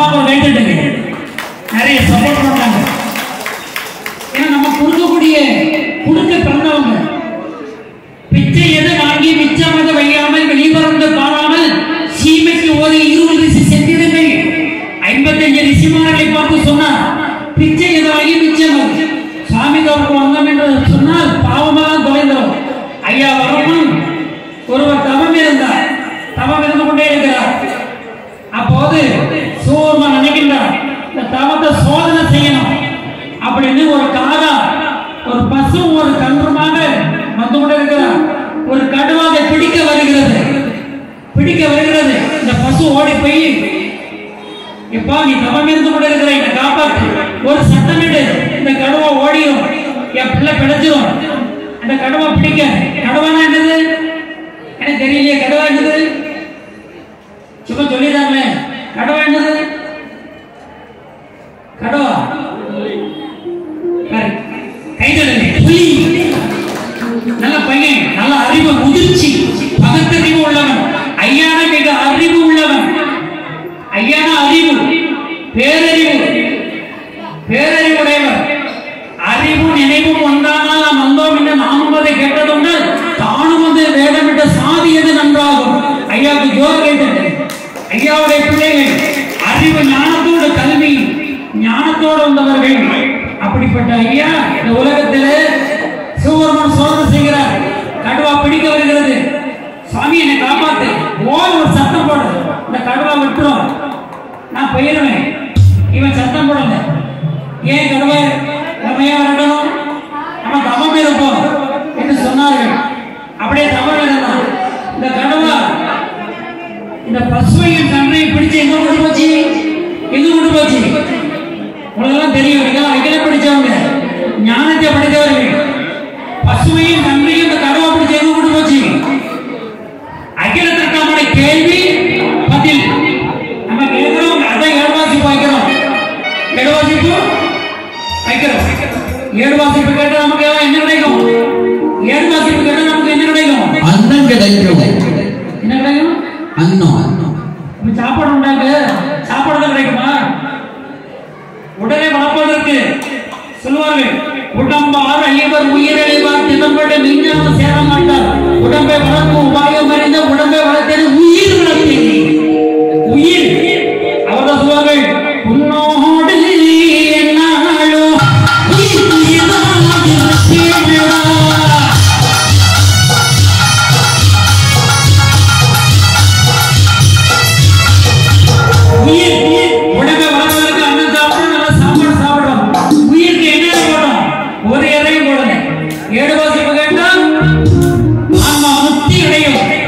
அம்மாவை கைத்தட்டுங்க நிறைய சப்போர்ட் பண்றாங்க ஏன்னா நம்ம கொடுக்கக்கூடிய கொடுக்க பிறந்தவங்க பிச்சை எது வாங்கி மிச்சமாக வையாமல் வெளிவரந்து காணாமல் சீமைக்கு ஒரு இருபது ரிசி சென்றிடுங்கள் ஐம்பத்தஞ்சு ரிசிமார்களை பார்த்து சொன்னார் பிச்சை எது வாங்கி மிச்சம் சுவாமி தோற்கு வந்தோம் என்று சொன்னால் பாவமெல்லாம் தொலைந்தோம் ஐயா வரணும் ஒருவர் தவம் இருந்தார் தவம் இருந்து கொண்டே இருக்கிறார் அப்போது சூர்மா நினைக்கின்றார் இந்த தவத்தை சோதனை செய்யணும் அப்படின்னு ஒரு காரா ஒரு பசு ஒரு கன்றுமாக வந்து கொண்டிருக்கிறார் ஒரு கடுவாக பிடிக்க வருகிறது பிடிக்க வருகிறது இந்த பசு ஓடி போய் எப்பா நீ தவம் இருந்து கொண்டிருக்கிற என்னை காப்பாத்து ஒரு சத்தமிட்டு இந்த கடுவா ஓடிடும் என் பிள்ளை பிழைச்சிரும் அந்த கடுவா பிடிக்க கடுவானா என்னது எனக்கு தெரியலையே கடுவா என்னது சும்மா சொல்லிடுறாங்களே கடவா என்னது கடவா கைதடலை புலி நல்ல பையன் நல்ல அறிவு முதிர்ச்சி பகுத்தறிவு உள்ளவன் ஐயான மிக அறிவு உள்ளவன் ஐயான அறிவு பேரறிவு பேரறிவுடையவர் அறிவு நினைவும் ஒன்றானால் நாம் வந்தோம் என்று நாமும் அதை கேட்டதுண்டு தானும் வந்து வேடமிட்ட சாதியது நன்றாகும் ஐயாவுக்கு ஜோர் கேட்டது ஐயாவுடைய பிள்ளைகள் அறிவு ஞானத்தோடு கல்வி ஞானத்தோடு வந்தவர்கள் அப்படிப்பட்ட ஐயா இந்த உலகத்திலே சிவபெருமான் சோதனை செய்கிறார் கடுவா பிடிக்க வருகிறது சுவாமி என்னை காப்பாத்து ஓர் ஒரு சத்தம் போடு இந்த கடுவா விட்டுரும் நான் போயிருவேன் இவன் சத்தம் போடல ஏன் கடுவா நம்ம ஏன் வரணும் நம்ம தவம் இருப்போம் என்று சொன்னார்கள் அப்படியே தவறு இருந்தான் இந்த கடுவா இந்த பசுவையும் கன்றையும் பிடிச்சு எங்க கொண்டு போச்சு எங்க கொண்டு போச்சு உங்களெல்லாம் தெரியும் நீங்க அகில படிச்சவங்க ஞானத்தை படித்தவர்கள் பசுவையும் கன்றையும் இந்த கடுவா பிடிச்சு எங்க கொண்டு போச்சு அகிலத்திற்கான கேள்வி பதில் நம்ம கேட்கிறோம் அதை ஏழ்வாசிப்பு வைக்கிறோம் ஏழ்வாசிப்பு வைக்கிறோம் ஏழ்வாசிப்பு கேட்டா நமக்கு என்ன கிடைக்கும் ஏழ்வாசிப்பு கேட்டா நமக்கு என்ன கிடைக்கும் அன்னம் கிடைக்கும் என்ன கிடைக்கும் அன்னம் இப்ப சாப்பாடு உண்டாங்க சாப்பாடு தான் கிடைக்குமா உடலை வளர்ப்பதற்கு சொல்லுவார்கள் உடம்பார் அழிவர் உயிரழிவார் திறம்பட விஞ்ஞானம் சேர மாட்டார் உடம்பை வளர்க்கும் உபாயம் அறிந்த உடம்பை வளர்த்தது உயிர் வளர்த்தது உயிர் அவர்கள் சொல்வார்கள் உன்னோடு என்னாலோ உயிர் உயிராக இருக்கிறதா? உயிர் உடம்பை வளர்வதற்கு அன்னம் சாப்பிடணும் நல்லா சாப்பாடு சாப்பிடணும் உயிருக்கு என்ன போடும் ஒரு இலையும் போடணும் ஏழு வாசிப்பு கேட்டா ஆன்மா முக்தி அடையும்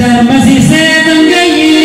தர்மசி சேதங்கையில்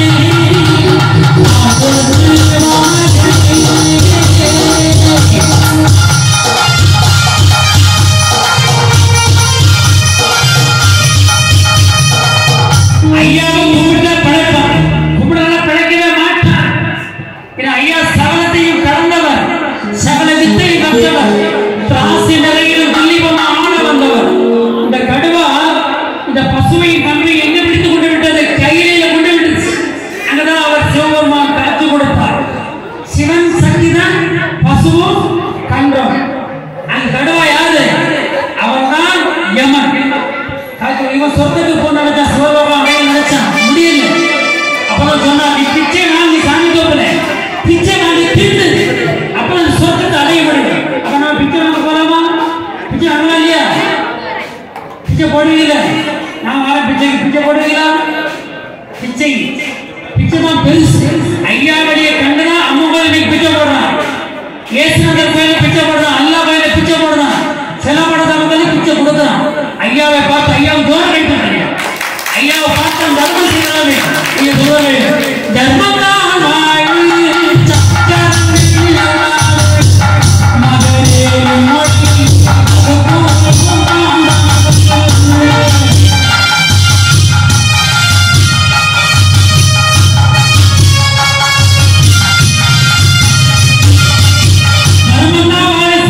ஐயாவை கும்பிட்டா பிழைப்பான் கும்பிடல பிழைக்கவே மாட்டான் ஏன்னா ஐயா சகலத்தையும் கடந்தவர் சகல வித்தை கற்றவர் திராசி நிறையில் துல்லிபமா ஆன வந்தவர் இந்த கடுவா இந்த பசுமை கம்பி எங்க பிடித்து கொண்டு விட்டது கையில கொண்டு விட்டுச்சு அங்கதான் அவர் சிவபெருமான் காத்து கொடுத்தார் சிவன் சக்தி தான் பசுவும் கன்றும் அந்த கடுவா யாரு அவர்தான் யமன் காத்து- இவன் சொர்க்கத்துக்கு போன நினைச்சா சிவபெருமான் அடைய நினைச்சான் முடியல அப்பதான் சொன்னா நீ பிச்சை வாங்கி சாமி தோப்பல பிச்சை வாங்கி தின்னு அப்ப அந்த சொர்க்கத்தை அடைய முடியும் அப்ப நான் பிச்சை வாங்க போலாமா பிச்சை வாங்கலாம் இல்லையா பிச்சை போடுவீங்களா நான் வர பிச்சைக்கு பிச்சை போடுவீங்களா பிச்சை பிச்சை தான் பெருசு ஐயா வழியை கண்டுனா அம்மா கோயில் இன்னைக்கு பிச்சை போடுறான் ஏசுநகர் கோயில பிச்சை போடுறான் அல்லா கோயில பிச்சை போடுறான் சில படத்தை வந்து பிச்சை கொடுக்குறான் ஐயாவை பார்த்து ஐயாவை தூரம் கழிப்பாங்க ஐயாவை பார்த்து தர்மம் செய்யலாமே நீங்க சொல்லுவே தர்மம் தான் வாழ்வு சக்கரமில்லாத மகரே மொழி தர்மம் தான் வாழ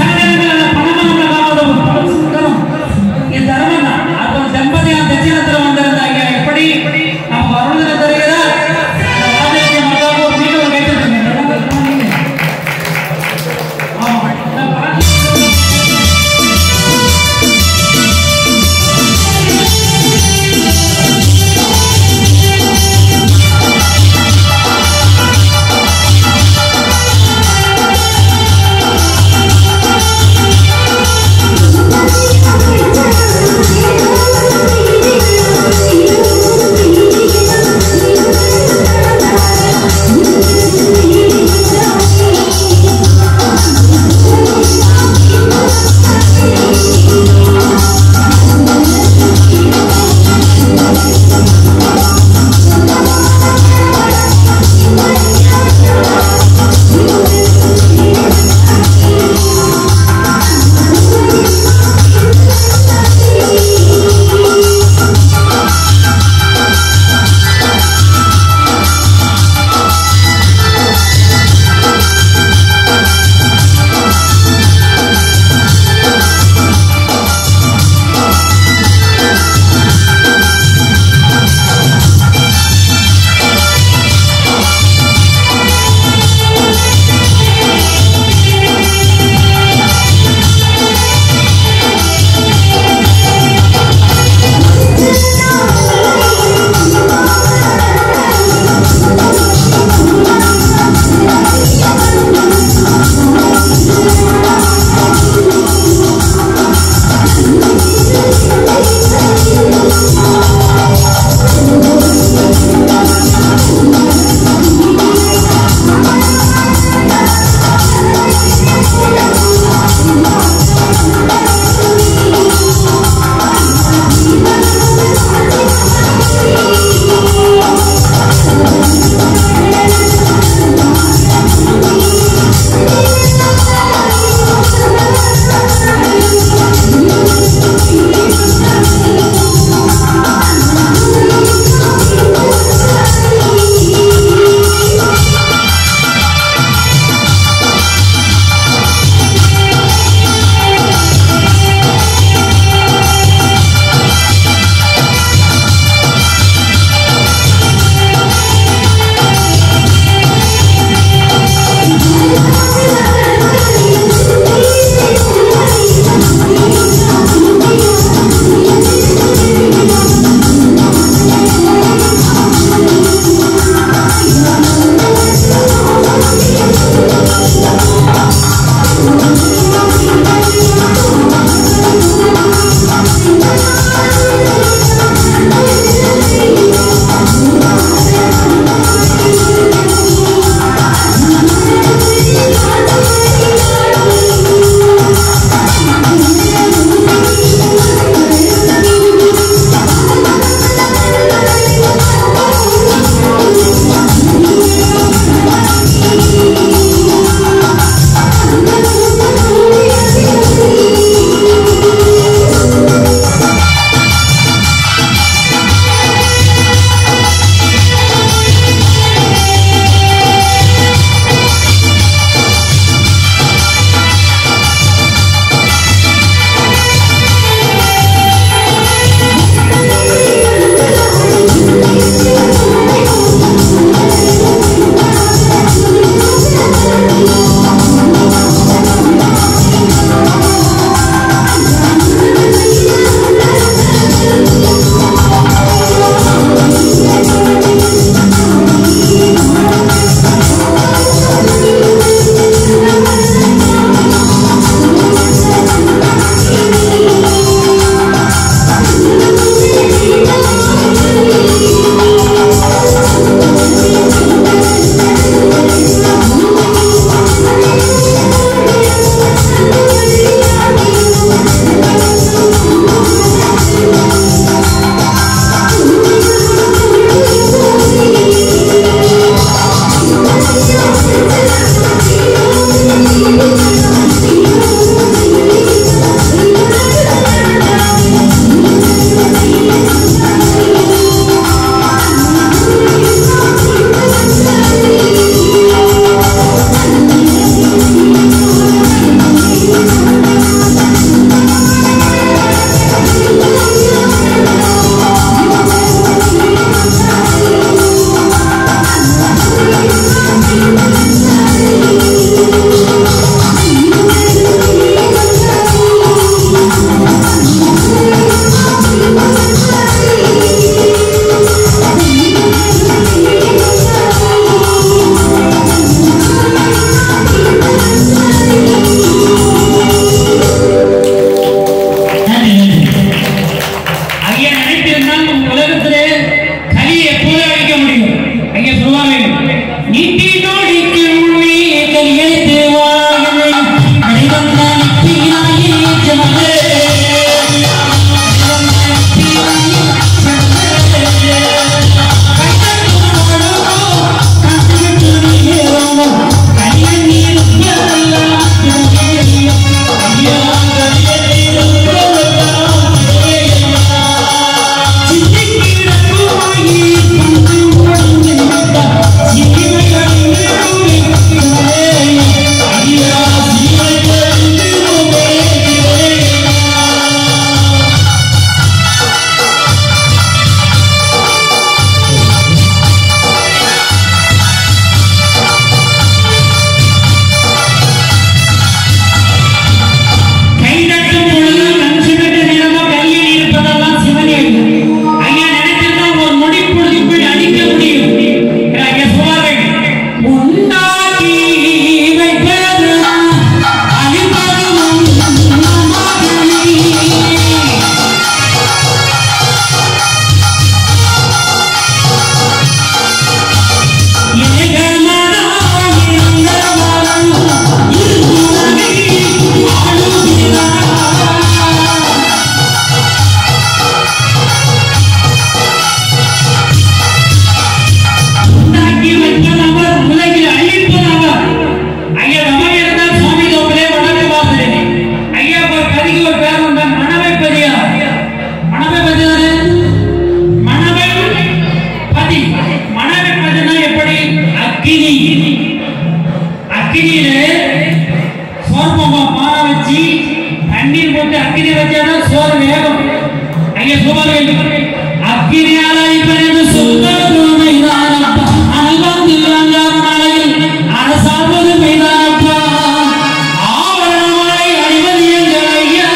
ஐயா சோமார்கள் அக்கினியால் அழிப்பேன் என்று சொன்னது மெய்தானப்பா அனல்வந்தில் அஞ்சாம் நாளையில் அரசாள்வது மெய்தானப்பா ஆவரணமாய் அழிவது எங்கள் ஐயா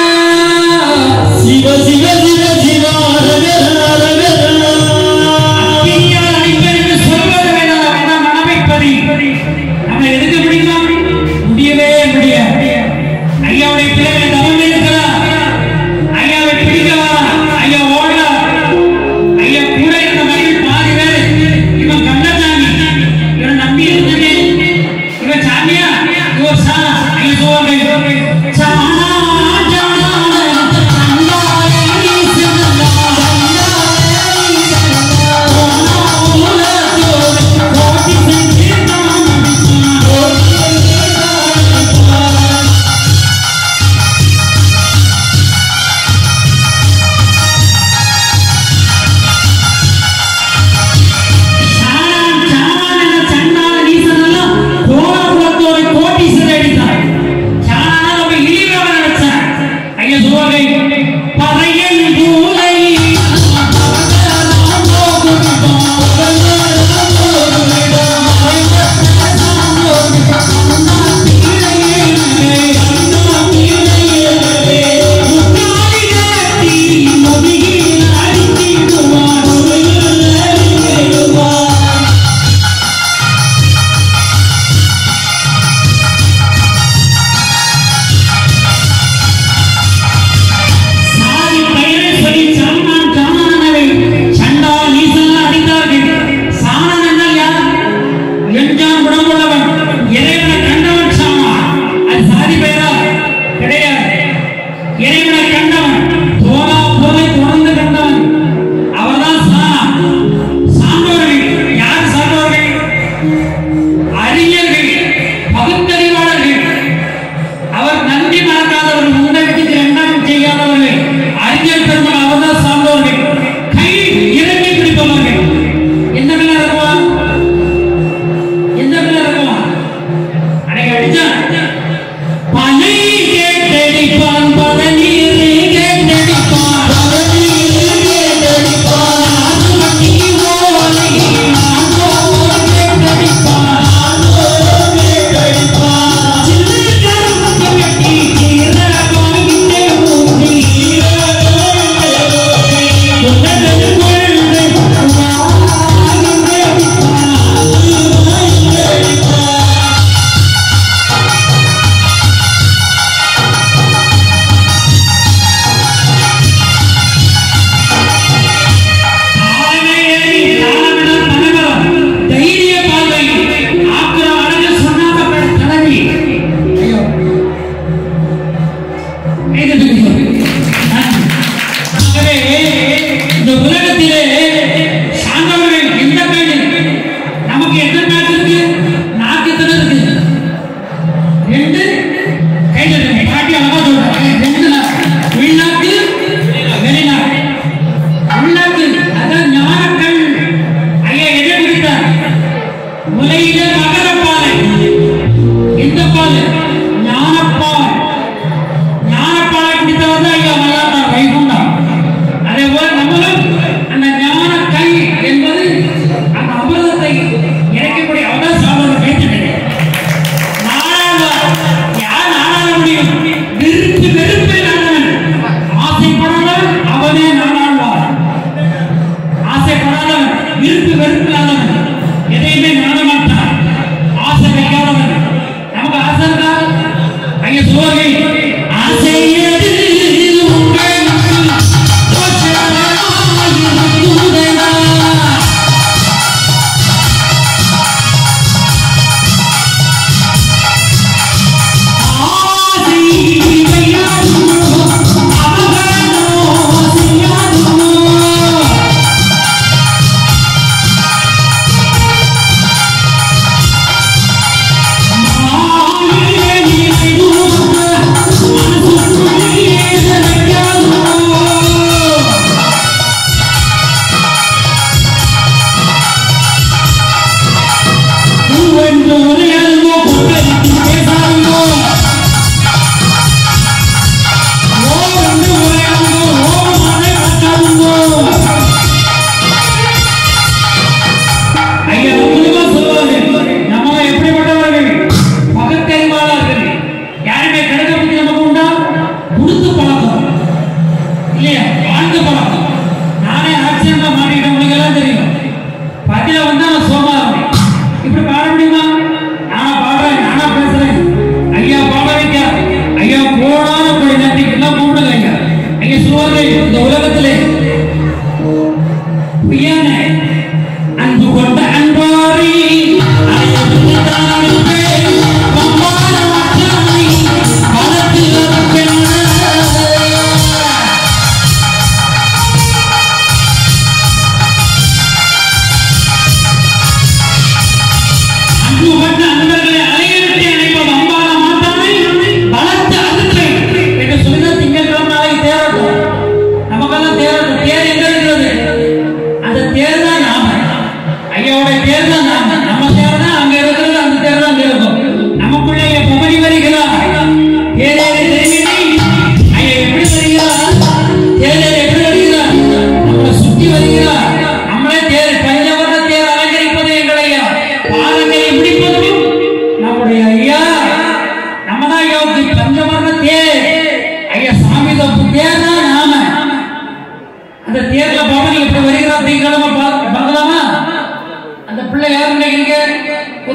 சிவ சிவ சிவ சிவ அரவேர அரவேர அக்கினியால் அழிப்பேன் என்று சொல்வது வேண்டாம் என்ன மனமை பறி நம்மளை எடுக்க முடியுமா முடியவே முடியாது ஐயாவுடைய பிள்ளைகளை தவம் இருக்கிறார் ஐயாவை பிடிக்கலாம் ஐயா ஓடலாம் ஐயா கூட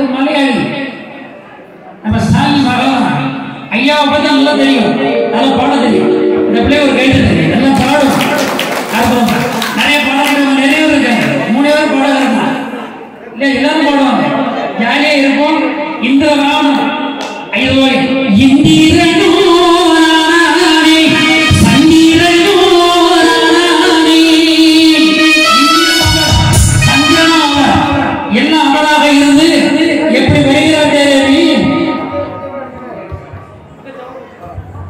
மலையாளி நம்ம ஸ்டாலின் மகன் ஐயாவை பத்தி நல்லா தெரியும் நல்லா பாட தெரியும் இந்த பிள்ளை ஒரு கைடு தெரியும் நல்லா பாடும் அப்புறம் நிறைய பாடக்கிறவங்க நிறைய பேர் இருக்காங்க மூணு பேர் பாடகர் தான் இல்ல எல்லாரும் பாடுவாங்க ஜாலியா இருப்போம் இந்த ராமம் ஐயோ இந்திரனோ நானே, சந்திரனோ நானே. சந்திரனோ அவர். எல்லாம் அவராக இருந்து எப்படி வருகிறார் தேவி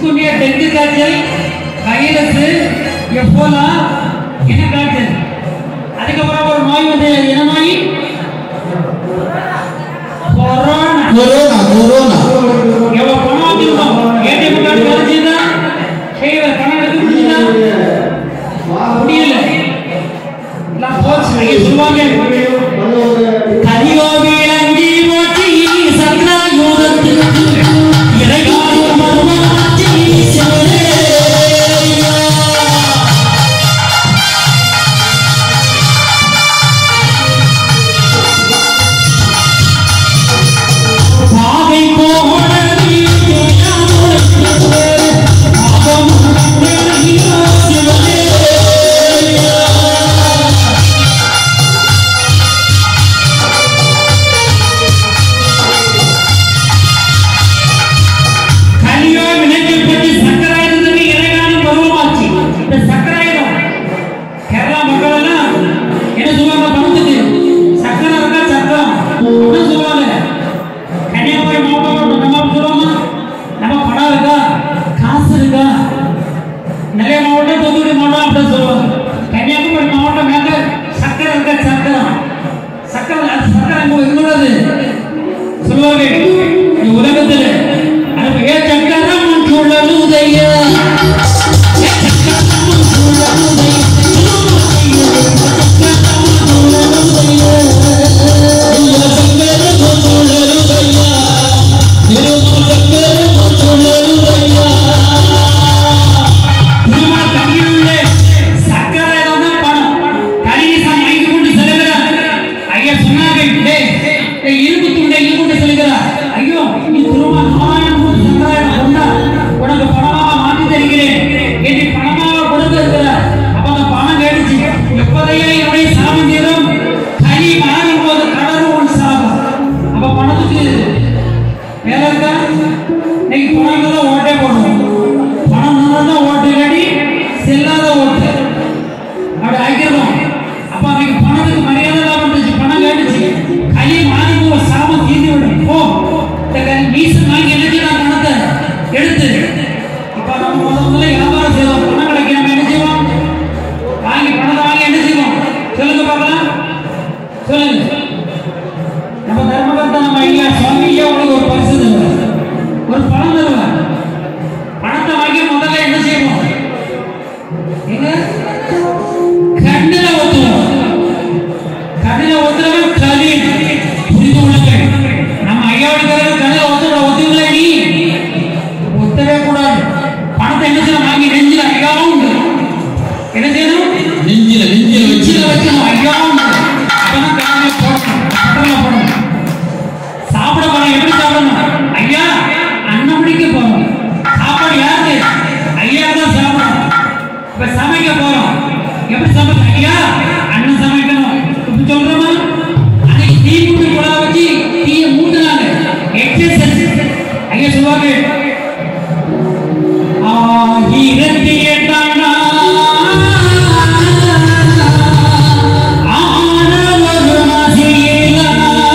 சிக்குன்னியா டெங்கு காய்ச்சல் வைரஸ் எப்போலா என்ன காய்ச்சல் அதுக்கப்புறம் ஒரு நோய் வந்து என்ன நோய் கொரோனா கொரோனா கொரோனா எவ்வளவு பணம் வச்சிருக்கோம் ஏடிஎம் கார்டு வேலை செய்யுதா செய்யல பணம் எடுக்க முடியுதா முடியல எல்லாம் போச்சு ஐயா சொல்லுவாங்க கலியோவிலங்கி போச்சு சத்ராயுதத்துக்கு இறைகாலும் மர்மமாச்சு சிவனேயா. பாவை போனதி தேனாமுழுக்கு பாவம் உணர்ந்தியா சிவனேயா. கலியோ வினைகள் பற்றி சக்கராயுதத்துக்கு இறைகாலம் பருவமாச்சு இந்த சக்கராயுதம் கேரளா மக்கள் எல்லாம் என்ன சொல்லுவாங்க பணத்துக்கு சக்கரை இருக்கா சக்கரம் என்ன சொல்லுவாங்க கன்னியாகுமரி மாவட்டம் நம்ம அப்படி சொல்லுவோமா நம்ம பணம் இருக்கா காசு இருக்கா நிறைய மாவட்டம் தூத்துக்குடி மாவட்டம் அப்படி சொல்லுவாங்க கன்னியாகுமரி மாவட்டம் மேல சக்கரை இருக்கா சக்கரம் சக்கரை அது சக்கரை அங்க இருக்கிறது சொல்லுவாங்க இந்த உலகத்துல அது ஏ சக்கரம் சுழலுதையா ஏ சக்கரம் சுழலுதையா திருமண தங்கியுள்ளே சக்கரை தான் பணம் கணிசம் வாங்கி கொண்டு செல்கிறார் ஐயா சொன்னாங்க டேய், டேய், இரும்பு துண்டை இங்கு கொண்டு செல்கிறார் ஐயோ நீ திருமண நாராயணன் கொண்டு சக்கரை கொண்டா உனக்கு பணமாக மாற்றி தருகிறேன் என்று பணமாக கொடுக்க இருக்கிறார் அப்ப அந்த பணம் கேட்டுச்சு எப்போதையே என்னுடைய சாபம் தீரும் கனி மாறும் போது கடலும் உன் சாபம் அப்ப பணத்துக்கு வேலை இருக்கா இன்னைக்கு பணம் தான் ஓட்டே போடணும் பணம் இருந்தா தான் ஓட்டு இல்லாடி செல்லாத ஓட்டு அப்படி ஆக்கிடுவோம் அப்ப அன்னைக்கு பணத்துக்கு மரியாதை இல்லாம இருந்துச்சு பணம் கேட்டுச்சு களி மாறி போ சாபம் தீர்ந்து விடும் போ இந்த க- மீசு வாங்கி என்ன செய்யலாம் பணத்தை எடுத்து இப்ப நம்ம முத முதல்ல வியாபாரம் செய்வோம் பணம் கிடைக்காம என்ன செய்வோம் வாங்கி பணத்தை வாங்கி என்ன செய்வோம் சொல்லுங்க பார்க்கலாம் சொல்லுங்க நம்ம தர்மகர்த்தா நம்ம ஐயா சுவாமி ஐயா உங்களுக்கு ஒரு பரிசு தருவார் ஒரு பணம் தருவார் பணத்தை வாங்கி முதல்ல என்ன செய்வோம் எங்க கண்ணில ஒத்துவோம் கண்ணில ஒத்துறவன் களி புரிந்து கொள்ளுங்கள் நம்ம ஐயாவுடைய கதையில் கண்ணில ஒத்துற ஒத்துக்கல நீ ஒத்தவே கூடாது பணத்தை என்ன செய்யணும் வாங்கி நெஞ்சில ஐயாவும் உண்டு என்ன செய்யணும் நெஞ்சில நெஞ்சில வச்சு நெஞ்சில வைக்கணும் ஐயாவும் உண்டு அப்பதான் காலையில போடணும் பட்டல போடணும் சாப்பிட போறோம் எப்படி சாப்பிடணும் ஐயா அன்னம் பிடிக்க போறோம் சாப்பாடு யாருக்கு ஐயா தான் சாப்பிடணும் இப்ப சமைக்க போறோம் எப்படி சமைக்க ஐயா அண்ணன் சமைக்கணும் இப்படி சொல்றோமா அன்னைக்கு தீ மூட்டு குழா வச்சு தீயை மூட்டுனாங்க எக்ஸசைஸ் ஐயா சொல்லுவாங்க ஆயிரத்தி எட்டானா ஆனவர் மசியிலா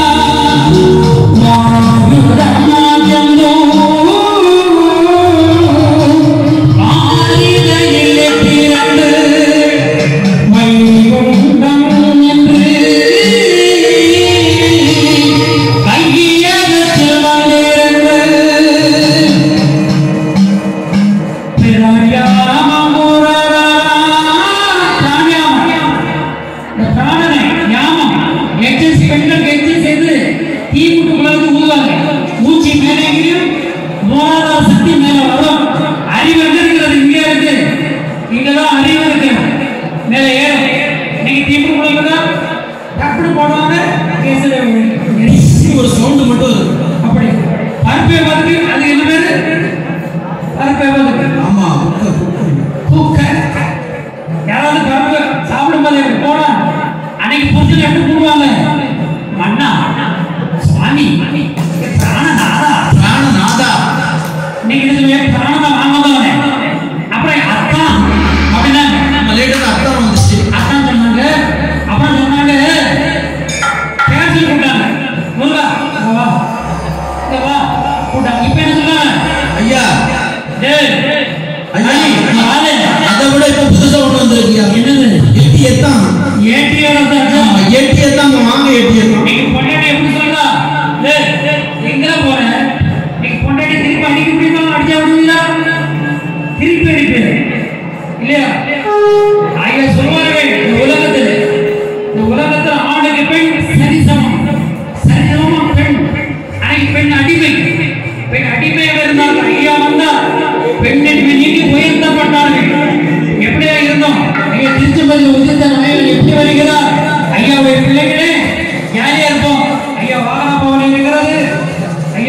பெண்களுக்கு எக்ஸசைஸ் செய்து தீ மூட்டு குளத்துக்கு ஊதுவாங்க மூச்சு மேலே எங்கேயும் மூலாதார சக்தி மேல வரும் அறிவு எங்க இருக்கிறது இங்கே இருக்கு இங்கதான் அறிவு இருக்கு மேல ஏறும் நீங்க தீ மூட்டு குளத்துல டப்புனு போடுவாங்க கேசல ஒரு சவுண்ட் மட்டும் இருக்கு அப்படி பருப்பை பருப்பி அது என்ன பேரு பருப்பை பருப்பி ஆமா புக்க புக்க தூக்க யாராவது பருப்பு சாப்பிடும்போது எப்படி போனா அன்னைக்கு புரிஞ்சு எப்படி கூடுவாங்க மன்னா சுவாமி பிராணநாதா பிராணநாதா இன்னைக்கு என்ன சொல்லுவேன் பிராணத்தை வாங்காதவனே அப்புறம் அத்தா அப்படின்னாங்க நம்ம லேட்டர் அர்த்தம் வந்துச்சு அத்தான் சொன்னாங்க அப்புறம் சொன்னாங்க கேன்சல் கூட்டாங்க முருகா இங்க வா இங்க வா கூட்டாங்க இப்ப என்ன சொன்னாங்க ஐயா டேய்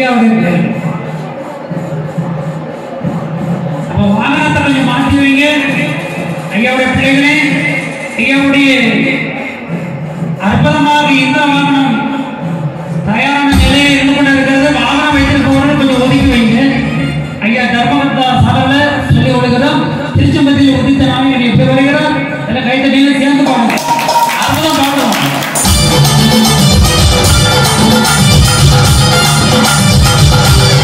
ஐயாவுடைய பேர் அப்ப வாகனத்தை கொஞ்சம் மாற்றி வைங்க ஐயாவுடைய பிள்ளைகளே ஐயாவுடைய அற்புதமாக இந்த வாகனம் தயாரான நிலையில் இருந்து கொண்டு இருக்கிறது வாகனம் வைத்திருப்பவர்கள் கொஞ்சம் ஒதுக்கி வைங்க ஐயா தர்மகத்தா சபையில சொல்லி கொடுக்கிறோம் திருச்செம்பதியில் உதித்த நாமி என்னை பேர் வருகிறோம் எல்லாம் கைத்தட்டியில் சேர்ந்து பாருங்க அற்புதம் பாடுவோம்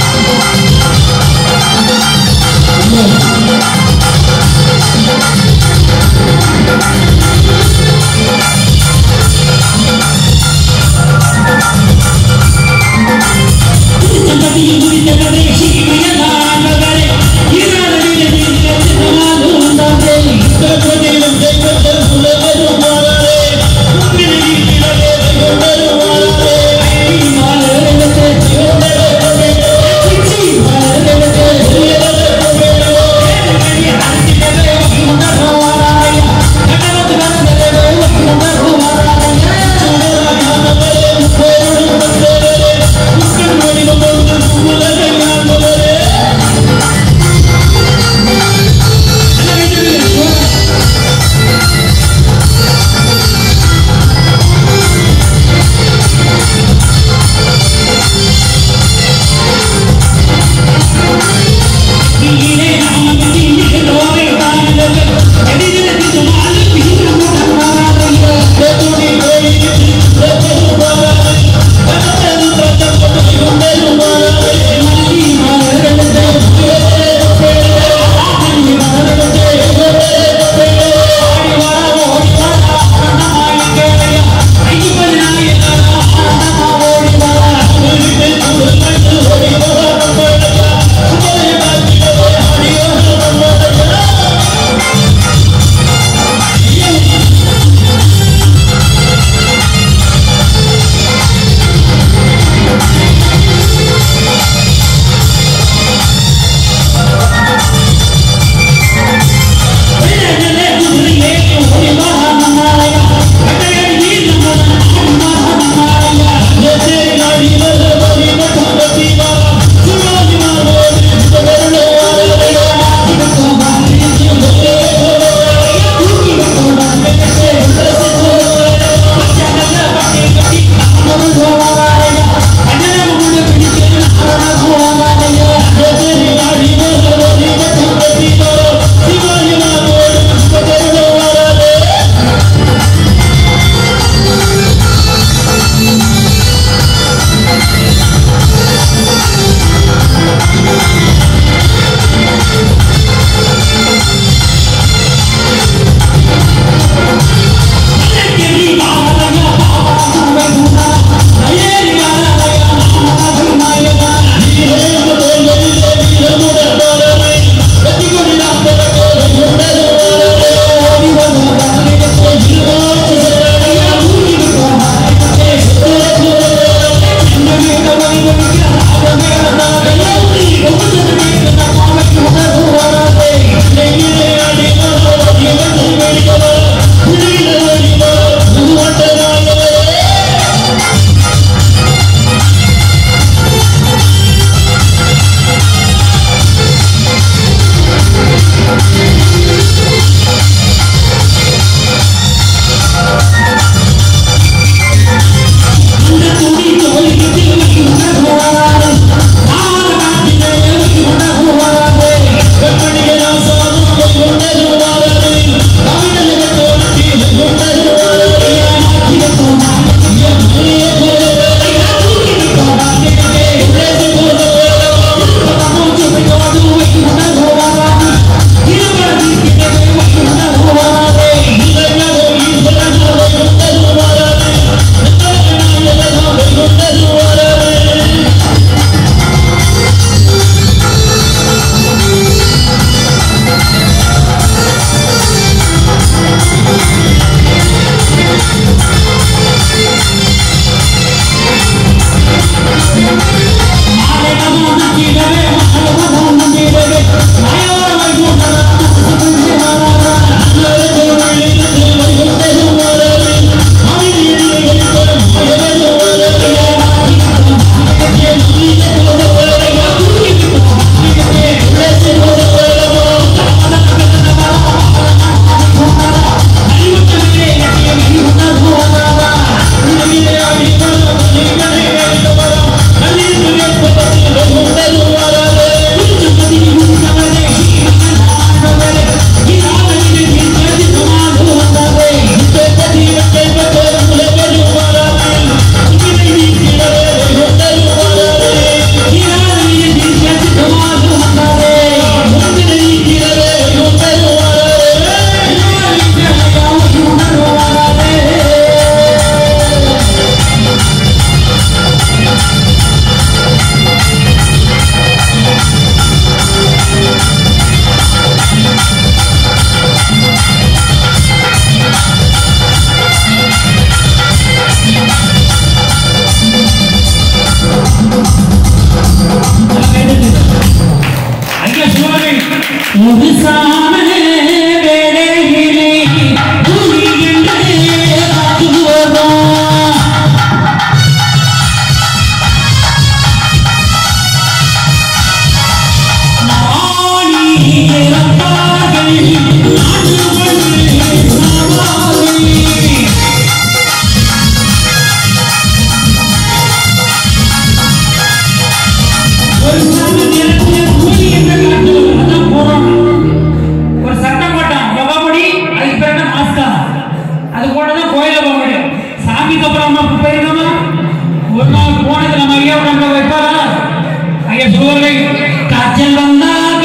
நம்ம ஐயா நம்ம வைப்பாரா ஐயா சொல்லுவார்கள் காய்ச்சல் வந்தால்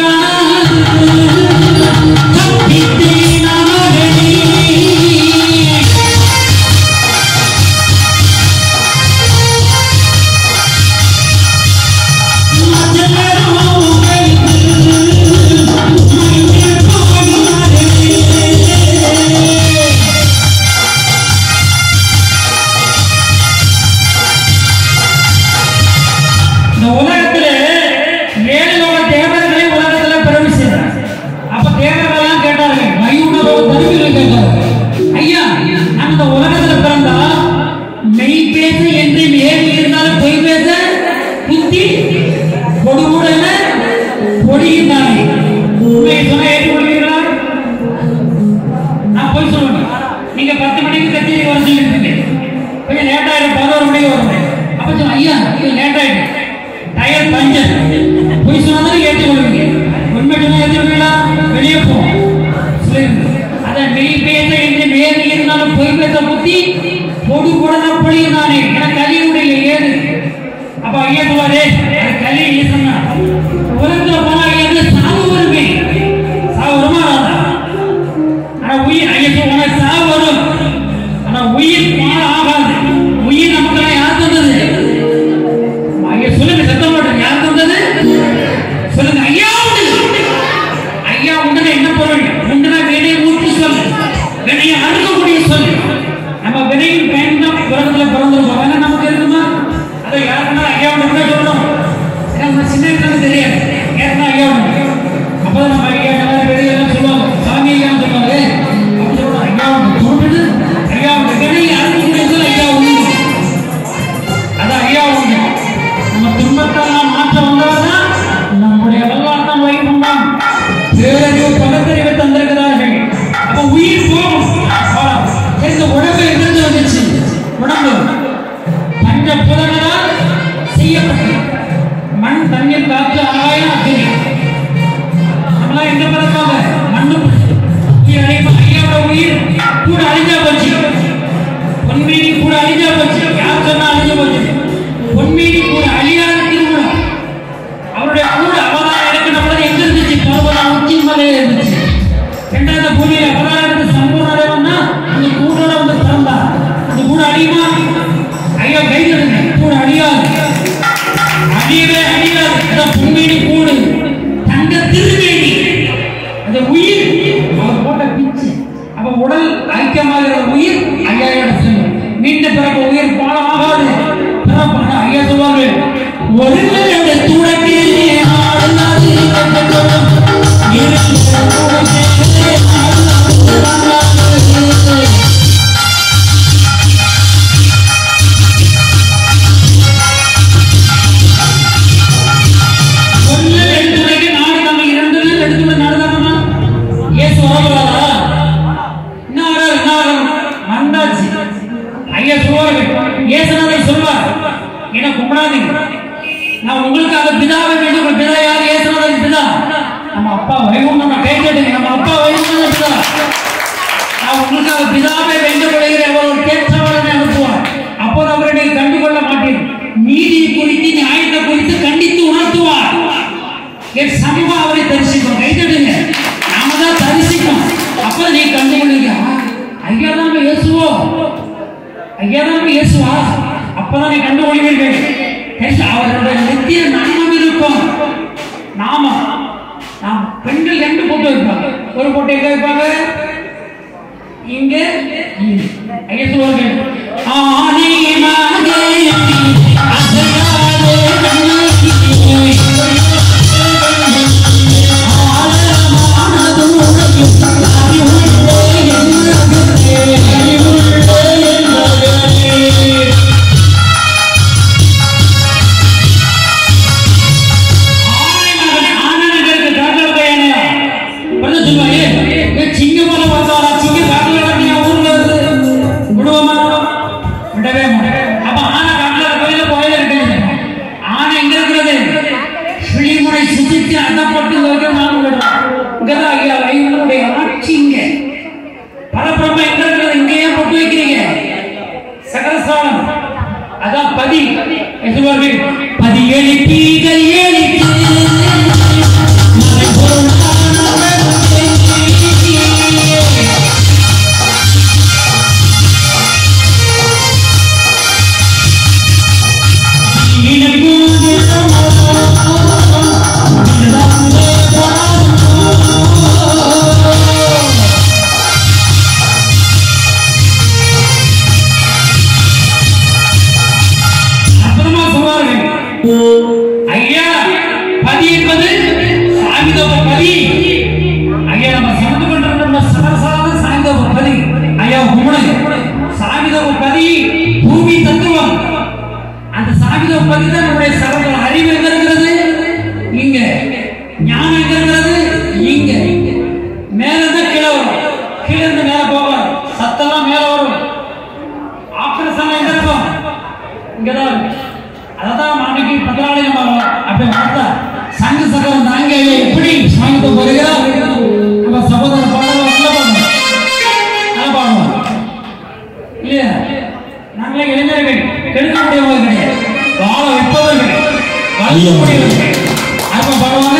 தப்பித்தேன் அவர்களே. இந்த உலகத்துல ஏழு லோக தேவர்களை உலகத்துல பிறவி செய்தார் அப்ப தேவர்கள் எல்லாம் கேட்டார்கள் மையுணர்வு தருவிகள் கேட்டார்கள் ஐயா நாங்க இந்த உலகத்துல பிறந்தா மெய் பேச என்று ஏறி இருந்தாலும் பொய் பேச புத்தி கொடுமுடல பொடியினாலே உண்மையை சொன்ன ஏற்றுக்கொள்வீர்களா நான் போய் சொல்லுவேன் நீங்க பத்து மணிக்கு கச்சேரி வர சொல்லியிருந்தீங்க கொஞ்சம் லேட் ஆயிடும் பதினோரு மணிக்கு வருவேன் அப்ப சொல்லுவேன் ஐயா இது லேட் ஆயிடும் டயர் பஞ்சர் போய் சொன்னதும் ஏற்றுக்கொள்வீங்க உண்மை சொன்னா ஏற்றுக்கொள்வீங்களா வெளியே போவோம் சொல்லிருந்து அதை மெய் பேச என்று நேரு இருந்தாலும் பொய் பேச புத்தி பொடு குடன பொழியினானே என கலியுடைய ஏது அப்ப ஐயா சொல்லுவாரே அது கலி ஈசன்னா உலகத்துல போனா எங்க சாவு வருமே சாவு வருமா வராதா? ஆனா உயிர் ஐயோ உனக்கு சாவு வரும் ஆனா உயிர் பாழ் ஆகாது உயிர் நமக்கு யார் தந்தது ஐயா சொல்லுங்க சத்தம் போட்டு யார் தந்தது சொல்லுங்க ஐயா உண்டு ஐயா உண்டுனா என்ன பொருள் உண்டுனா வினை ஊற்றி சொல்லு வினையை அறுக்கக்கூடிய சொல்லு நம்ம வினையின் பயன் தான் உலகத்துல பிறந்திருக்கோம் வேணா நமக்கு இருக்குமா அதை யாருன்னா ஐயா உண்டு தான் சொல்லணும் ஏன்னா நம்ம சின்ன வயசுல தெரியாது ஏன்னா ஐயா உண்டு அப்பதான் நம்ம ஐயா எல்லாரும் வெளியே எல்லாம் சொல்லுவாங்க சாமி ஐயா சொல்லுவாங்க அப்படி சொல்லுவாங்க ஐயா உண்டு தோன்றுது ஐயா உண்டு வினையை அறுக்கக்கூடிய சொல் ஐயா உண்டு அதான் ஐயா உண்டு நம்ம துன்பத்தெல்லாம் மாற்ற வந்தவர்தான் நம்முடைய வல்லாட்டம் வைகுண்டம் பேரறிவு பகுத்தறிவை தந்திருக்கிறார்கள் அப்ப உயிர் போகும் போலாம். இந்த உடம்பு எங்கிருந்து வந்துச்சு உடம்பு பஞ்ச புலங்களால் செய்யப்பட்டது மண் தண்ணீர் காற்று ஆகாயம் அக்னி நம்மளாம் எங்க பிறப்பாங்க மண்ணு உயிர் அழிப்பா ஐயாவோட உயிர் கூட அழிஞ்சா போச்சு பொன்மீனி கூட அழிஞ்சா போச்சு யார் சொன்னா அழிஞ்சு போச்சு பொன்மீனி கூட அழியாத திருமணம் அவருடைய கூட அவதாரம் எடுக்கணும் போது எங்க இருந்துச்சு பர்வதம் உச்சி மலையில இருந்துச்சு ரெண்டாவது பூமியில அவதாரம் எடுத்து சம்பூர்ண தேவன்னா அந்த கூடோட வந்து பிறந்தார் அந்த கூட அழியுமா ஐயோ கை தருங்க கூட அழியாது அழியவே அழியாது அதான் பொன்மீனி கூடு தங்க திருமேனி அந்த உயிர் அவர் போட்ட பிச்சு அப்ப உடல் ஐக்கியமாகிற உயிர் ஐயாயிரம் செல்லும் மீண்டும் பிறகு உயிர் பாலமாகாது பிறப்பான ஐயா சொல்வாங்க ஒருவரோட துடக்கிலே ஆடுனாது கண்டதோம். இருந்த துடக்கிலே ஆடுனாது ஒண்ணு ரெண்டு மணிக்கு நாடு நம்ம இரண்டு ரெண்டு மணி நடந்தாமா ஏசு வரக்கூடாதா என்ன வராது என்ன வராது மண்டாச்சு ஐயா சொல்வார்கள் ஏசுனதை சொல்வார் என்ன கும்பிடாதீங்க நான் உங்களுக்காக பிதாவை வேண்டும் உங்க பிதா யார் ஏசுனதன் பிதா நம்ம அப்பா வைகுண்டம் கை கேட்டுங்க நம்ம அப்பா வைகுண்டம் பிதா நான் உங்களுக்காக பிதாவை வேண்டும் கொள்கிறேன் அவர் ஒரு கேட்டவரனை அனுப்புவார் அப்போது அவரை நீங்கள் கண்டுகொள்ள மாட்டீர்கள் நீதியை குறித்து நியாயத்தை குறித்து கண்டித்து உணர்த்துவார் என் சமூகம் அவரை தரிசிக்கும் கைதடுங்க நாம தான் தரிசிக்கும் அப்ப நீ கண்டுகொள்ளுங்க ஐயா தான் நம்ம இயேசுவோம் ஐயா தான் நம்ம இயேசுவா அப்பதான் நீ கண்டுகொள்வீர்கள் ஏசு, அவருடைய நித்திய நாமம் இருக்கும் நாமம் நாம் பெண்கள் ரெண்டு போட்டு வைப்பாங்க ஒரு போட்டு எங்க வைப்பாங்க இங்க இங்க. ஐயா சொல்லுவார்கள் ஆனே மாதே அசையாதே கண்ணகி சிங்கமலை வந்தாரா சிங்க காட்டுல ஊர்ல இருந்து விடுவோமா விட பதியெழுப்பீர்கள் ஏழிக்கு மறைபொருளான பெருந்தேவி. அப்புறமா சொல்வார்கள் ஐயா பதி என்பது சாமிதோப பதி ஐயா நம்ம சமந்து கொண்டிருக்கிற சமரசாத சாமிதோப பதி ஐயா குமணு சாமிதோப பதி பூமி தத்துவம் அந்த சாமிதோப பதி தான் நம்முடைய சரவ அறிவு எங்க இருக்கிறது இங்க ஞானம் எங்க இருக்கிறது இங்க மேல இருந்து கீழே வரும் கீழே இருந்து மேல போகும் சத்தெல்லாம் மேல வரும் ஆக்கிரசனம் எங்க இருக்கும் இங்கதான் இருக்கு அதான் அன்னைக்கு பத்திராளி நம்ம அப்படி பார்த்தா சங்க சகலம் தாங்க எப்படி சாமித்து வருகிறார் நம்ம சகோதர பாடல நல்ல பாடுவோம் நல்ல பாடுவோம் இல்லையா நாங்களே இளைஞர்கள் கெடுக்கக்கூடியவங்க கிடையாது வாழ வைப்பவர்கள் வளர்க்கக்கூடியவர்கள் அப்ப பாடுவாங்க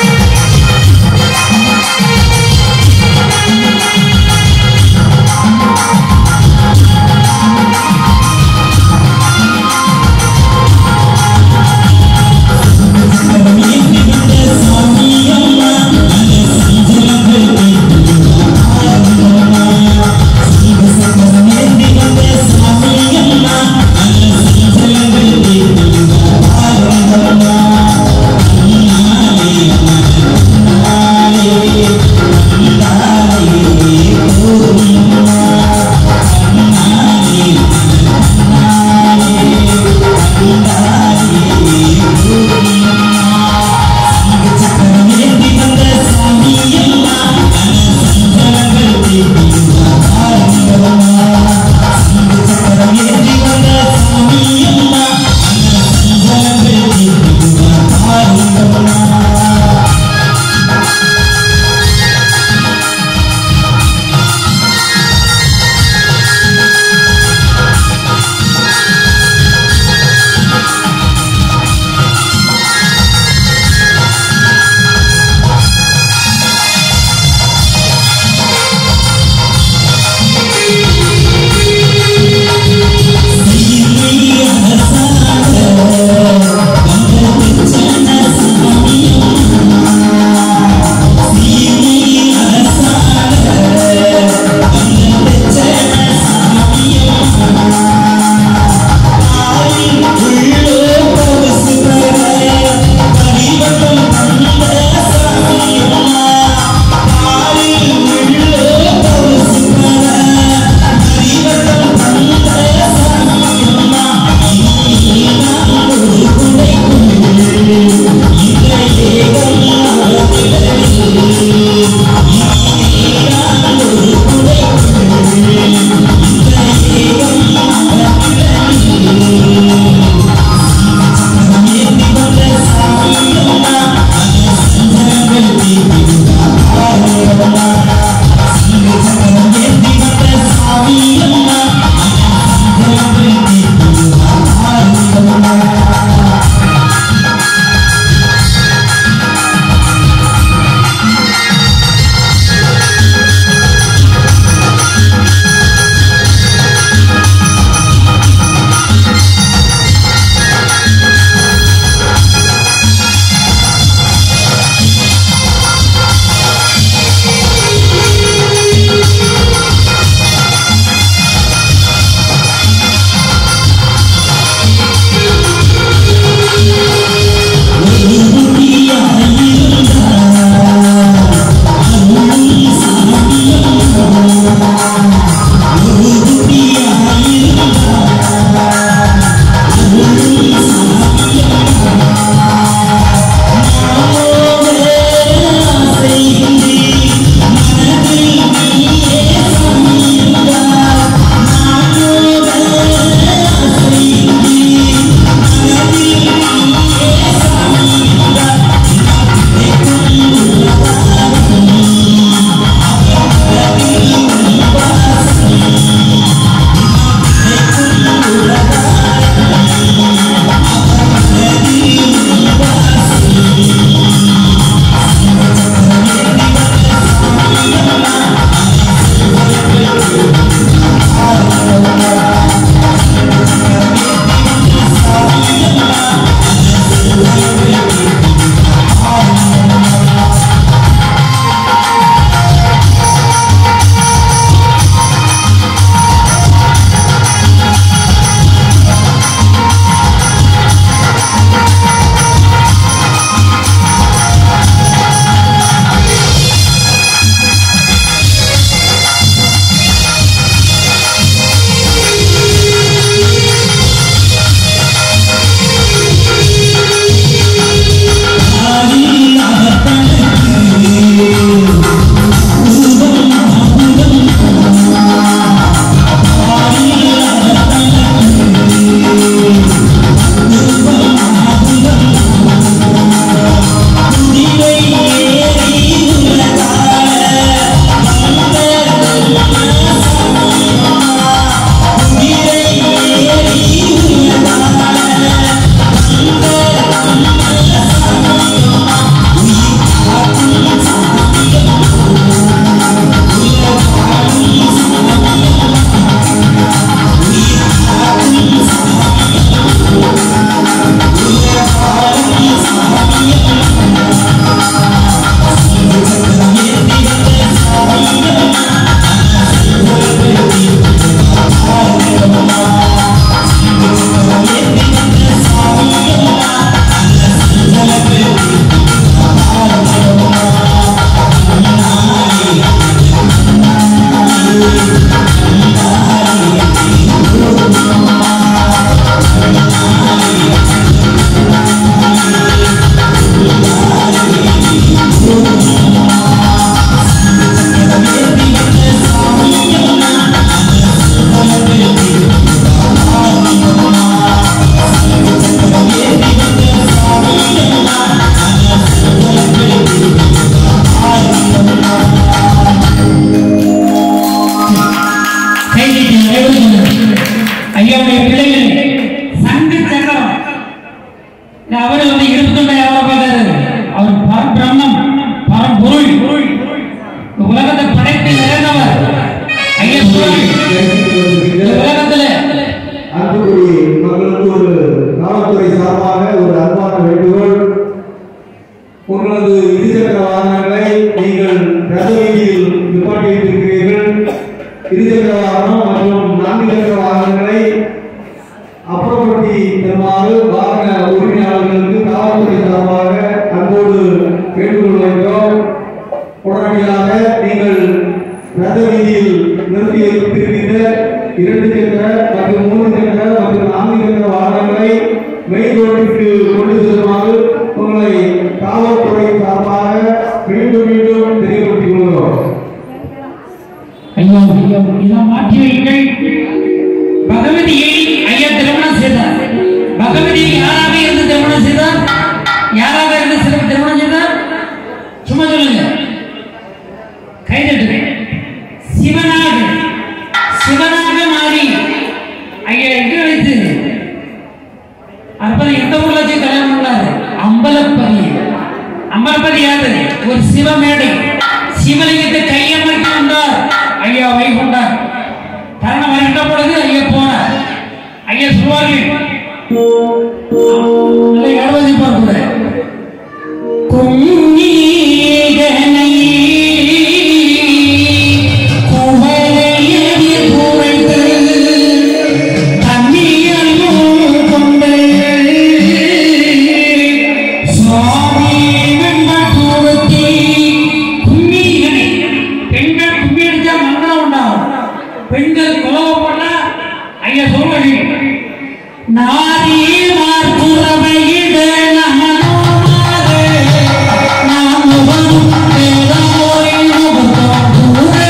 Thank சார்பாக ஒரு அன்பான வேண்டுகோள் உங்களது இருசக்கர வாகனங்களை நீங்கள் ரத வீதியில் நிப்பாட்டி வைத்திருக்கிறீர்கள் இருசக்கர வாகனம் மற்றும் நான்கு சக்கர வாகனங்களை அப்புறப்படுத்தி தருமாறு வாகன உரிமையாளர்களுக்கு காவல்துறை சார்பாக அன்போடு கேட்டுக்கொள்ள வைக்கிறோம் உடனடியாக நீங்கள் ரத வீதியில் நிறுத்தி வைத்திருக்கின்ற இரண்டு சக்கர மற்றும் மூன்று சக்கர மற்றும் நான்கு சக்கர வாகனங்களை மெயின் ரோட்டிற்கு கொண்டு செல்லுமாறு உங்களை காவல்துறை சார்பாக மீண்டும் மீண்டும் தெரியப்படுத்திக் கொள்கிறோம் ஐயா ஐயா இதை மாற்றி வைங்கள் பகவதியை ஐயா திருமணம் செய்தார் பகவதி யாராக இருந்து திருமணம் செய்தார் யாராக இருந்து சில திருமணம் செய்தார் சும்மா சொல்லுங்க கைதட்டுங்க சிவனாக சிவனாக மாறி ஐயா எங்க வைத்து அற்புதம் எந்த ஊர்ல வச்சு கல்யாணம் பண்ணாரு அம்பலப்பதி அம்பலப்பதி யாரு ஒரு சிவமேடை சிவலிங்கத்தை கையமர்த்தி வந்தார் ஐயா வைகுண்டார் தருணம் வருகின்ற பொழுது ஐயா போனார் ஐயா சொல்வார்கள் நல்லா எழுவதிப்பார் கூட குஞ்சீகனை குவளையடி குறைத்து தண்ணியையும் கொண்டு சுவாமி வெண்பட்டுவத்தி கும்மிகளை பெண்கள் கும்மி அடிச்சா மங்களம் உண்டாகும் பெண்கள் கோபப்பட்டா ஐயா சொல்வழி நாரி மார்புறவையிட நமனோமாறு நாம் வரும் வேதமோய் முகத்தோடு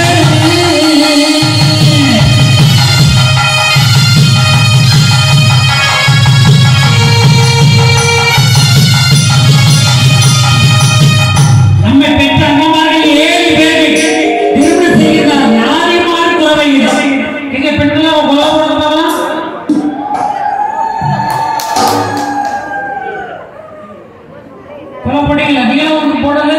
நம்மை பெற்ற அம்மமார்கள் ஏழு பேர்கள் திருமணம் செய்கிறார் நாரிமார் குறவையிடம் எங்க பெண்களை கோபப்படுறதா கொலப்படையில் அதிகம் ஒன்று போடல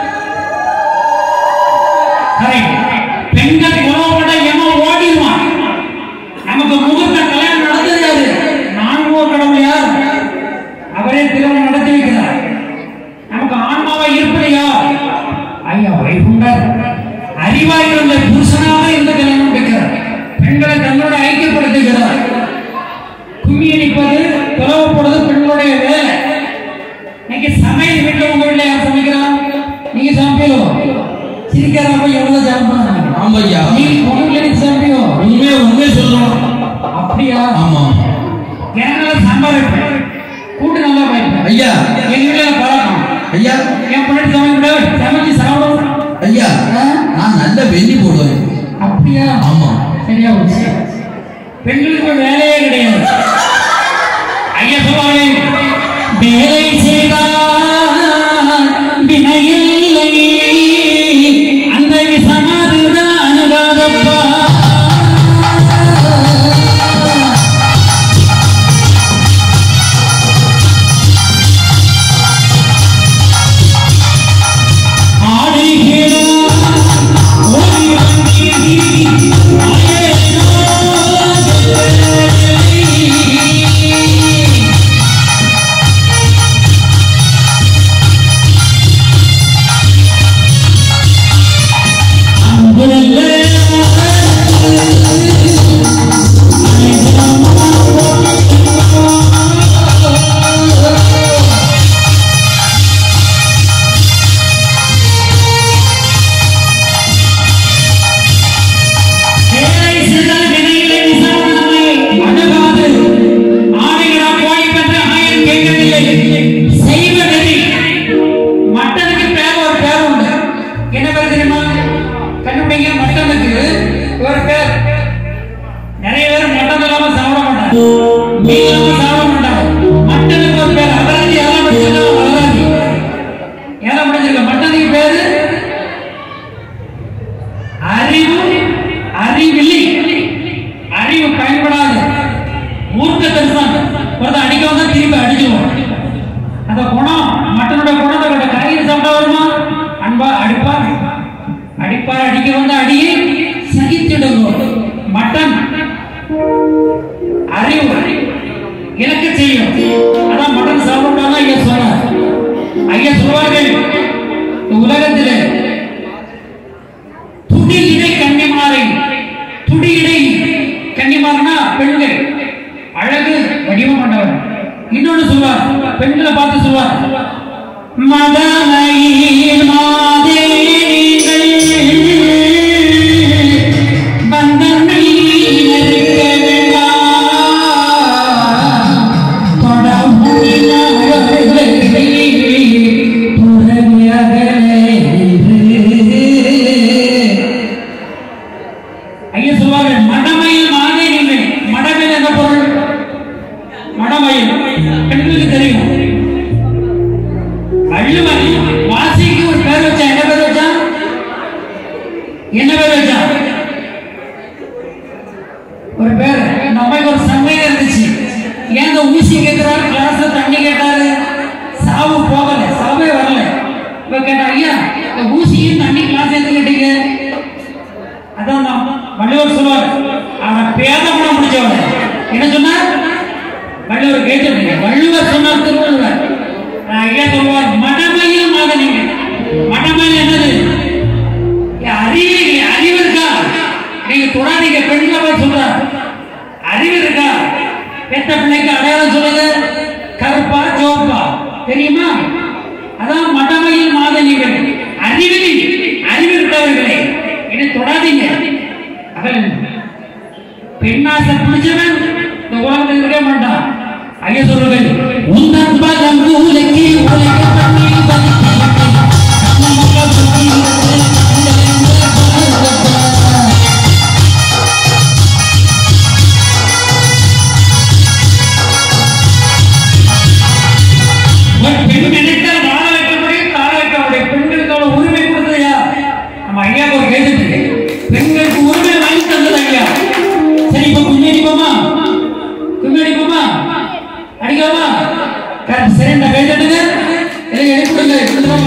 Correct. பெண்கள் கொலப்பட எம ஓடிடுவான் நமக்கு முகூர்த்த கல்யாணம் நடந்தது யாரு நான்கோ கடவுள் யார் அவரே திருமணம் நடத்தி வைக்கிறார் நமக்கு ஆன்மாவா இருப்பது யார் ஐயா வைகுண்டர் அறிவாய் இருந்த புருஷனாக இருந்த கல்யாணம் வைக்கிறார் பெண்களை தங்களோட ஐக்கியப்படுத்துகிறார் கும்மி அடிப்பது பிளவுப்படுவது பெண்களுடைய வேலை இன்னைக்கு சமையல் வீட்டில் உங்க வீட்டில் யார் சமைக்கிறான் நீங்க சமைப்பீங்களோ சிரிக்காதப்ப எவ்வளவு சமைப்பாங்க ஆமாய்யா நீ உங்க வீட்டில் சமைப்பியோ உண்மையை உண்மையை சொல்லணும் அப்படியா ஆமா எனக்கு நல்லா சாம்பார் வைப்பேன் கூட்டு நல்லா வைப்பேன் ஐயா எங்க வீட்டில் பழக்கம் ஐயா என் பொண்ணு சமைக்க சமைச்சு சாப்பிடுவோம் ஐயா நான் நல்ல வெண்ணி போடுவேன் அப்படியா ஆமா சரியா போச்சு பெண்களுக்கு வேலையே கிடையாது ஐயா சொல்லுவாங்க வேலை செய்தால் வினையில்லை அந்த விசமாதுதான் அணுகாதப்பா வேலை செய்தால் வினையில்லை விசாரணை அணுகாது ஆணைகளா போய் பெற்ற ஆயன் கேட்கவில்லை செய்வ நெறி மட்டனுக்கு பேர் ஒரு பேர் உண்டு என்ன பேர் தெரியுமா கண்டுபிடிங்க மட்டனுக்கு ஒரு பேர் நிறைய பேர் மட்டன் இல்லாம சாப்பிட மாட்டாங்க மீன் இல்லாம சாப்பிட மாட்டாங்க மட்டனுக்கு ஒரு பேர் அகராதி ஏழாம் படிச்சிருக்கா அகராதி ஏழாம் படிச்சிருக்க மட்டனுக்கு பேரு அறிவு அறிவில்லி அறிவு பயன்படாது மூர்க்க தரிசனம் ஒருத்தன் அடிக்க வந்தா திருப்பி அடிச்சிருவோம் அந்த குணம் மட்டனோட குணம் அதோட கரையில் சாப்பிட்டா வருமா அன்பா அடிப்பார் அடிப்பார் அடிக்க வந்த அடியை சகித்திடுங்க மட்டன் அறிவு இலக்க செய்யும் அத ஐயா சொல்வார்கள் இந்த உலகத்திலே துடி இடை கன்னிமாரை துடி இடை கன்னிமார்னா பெண்கள் அழகு வடிவம் பண்ணவர் இன்னொன்னு சொல்வார் பெண்களை பார்த்து சொல்வார் மதமையில் மாதேங்கள் பந்தனை நெருக்க வேண்டாம் தொடமுடினவர்களை துறவியகலே ஐயா சொல்வார்கள் மடமையில் மாதே நீங்கள் மடமையில் என்ன பொருள் மடமையில் பெண்களுக்கு தெரியும் வள்ளுவன் வாசிக்கு ஒரு பேர் வச்சா என்ன பேர் வச்சா என்ன பேர் வச்சா ஒரு பேர் நம்ம ஒரு சந்தேகம் இருந்துச்சு ஏன் இந்த ஊசி கேட்கிறாரு கிளாஸ்ல தண்ணி கேட்டாரு சாவு போகல சாவே வரல இப்ப கேட்டா ஐயா இந்த ஊசியும் தண்ணி கிளாஸ் எதுக்கு கேட்டீங்க அதான் நான் வள்ளுவர் சொல்லுவார் அவன் பேத குணம் முடிச்சவன் என்ன சொன்னார் வள்ளுவர் கேட்டிருந்தீங்க வள்ளுவர் சொன்னார் திருவள்ளுவர் நான் ஐயா சொல்லுவார் மடமையில் மகனீங்க மடமையில் என்னது ஏ, அறிவு இல்லையா? அறிவு இருக்கா நீங்க தொடாதீங்க பெண்களை போய் சொல்றார் அறிவு இருக்கா பெத்த பிள்ளைக்கு அடையாளம் சொல்லுங்க கருப்பா சிவப்பா தெரியுமா அதான் மடமையில் மாதனிகள் அறிவில் அறிவு இருக்கவர்களே இனி தொடாதீங்க அகல் பெண்ணாசை பிடிச்சவன் இந்த உலகத்தில் இருக்க மாட்டான் ஐயா சொல்லுங்கள் உந்தன் பலம் உலகி உலக தண்ணீர் பலிக்கு நம்ம மக்கள் சுத்தி ஒரு பெண் நினைத்தால் வாழ வைக்க முடியும் தாழ வைக்க முடியும் பெண்களுக்கு அவ்வளவு உரிமை கொடுத்தது யார் நம்ம ஐயாவுக்கு ஒரு கேள்வி இருக்கு பெண்களுக்கு உரிமை வாங்கி தந்தது ஐயா சரி இப்ப கும்மி அடிப்போமா கும்மி அடிப்போமா அடிக்கலாமா கரெக்ட் சரி இந்த கை தட்டுங்க இல்லை எழுதி கொடுங்க எடுத்துட்டு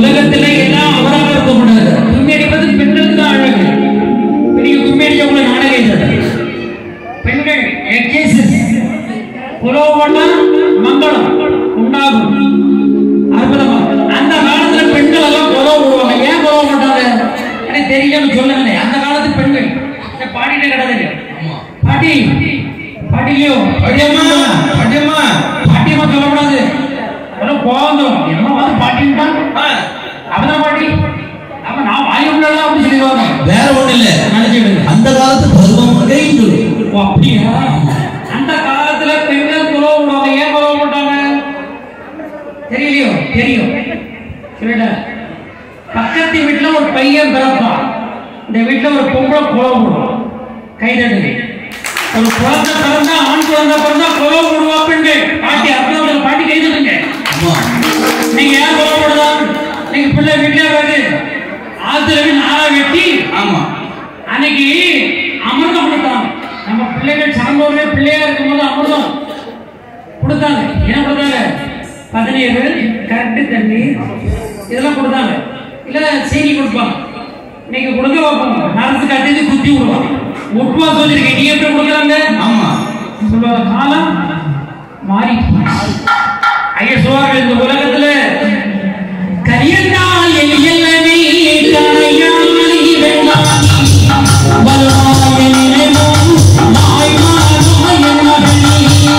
உலகத்திலே எல்லாம் அவராக இருக்க முடியாது கும்மி அடிப்பது பெண்களுக்கு தான் அழகு பெரிய கும்மி அடிக்க உங்களுக்கு நாடகம் பெண்கள் எக்ஸைசஸ் புலோவன மங்களம் உண்டாகும் அற்புதமா அந்த காலத்துல பெண்கள் எல்லாம் புலவு விடுவாங்க ஏன் புலவு மாட்டாங்க எனக்கு தெரியலன்னு சொல்லுங்களேன் அந்த காலத்து பெண்கள் இந்த பாடிட்டே கிடக்குது பாட்டி பாட்டிலையோ படியம்மா படியம்மா பாட்டியம்மா சொல்லக்கூடாது அதெல்லாம் கோவம் வரும். என்ன வந்து பாட்டின்ட்டா அவதான் பாட்டி அப்ப நான் வாங்கி விடலாம் அப்படின்னு சொல்லிடுவாங்க வேற ஒண்ணு இல்ல நினைச்சிடுங்க அந்த காலத்து பருவம் வகைன்னு சொல்லு ஓ அப்படியா அந்த காலத்துல பெண்கள் குலவு விடுவாங்க ஏன் குலவு மாட்டாங்க தெரியலையோ தெரியும் சொல்லிட்ட பக்கத்து வீட்டுல ஒரு பையன் பிறப்பான் இந்த வீட்டுல ஒரு பொம்பளை குலவு விடுவான் கைதடுங்க ஒரு குழந்தை பிறந்தா ஆண் குழந்தை பிறந்தா குலவு விடுவா பெண்கள் பாட்டி அர்த்தம் பாட்டி கைதடுங்க ஆமா நீங்க ஏன் குலவு விடலாம் நீங்க பிள்ளை வீட்டுல வருது ஆத்துல நாளா வெட்டி ஆமா அன்னைக்கு அமிர்தம் கொடுத்தாங்க நம்ம பிள்ளைகள் சார்ந்தோர்ல பிள்ளையா இருக்கும்போது அமிர்தம் கொடுத்தாங்க என்ன கொடுத்தாங்க பதினேழு கரெக்டு தண்ணி இதெல்லாம் கொடுத்தாங்க இல்ல சீனி கொடுப்பாங்க இன்னைக்கு கொடுக்க வைப்பாங்க நரசு கட்டி குத்தி விடுவாங்க உட்வா சொல்லிருக்கேன் நீ எப்படி கொடுக்குறாங்க ஆமா சொல்லுவாங்க காலம் மாறி ஐயா சொல்வார்கள் இந்த உலகத்துல கரியந்தால் எல்லவே கரையாளி வேண்டாம் வருவாய நினைவோம் மாய்மானாய மகளே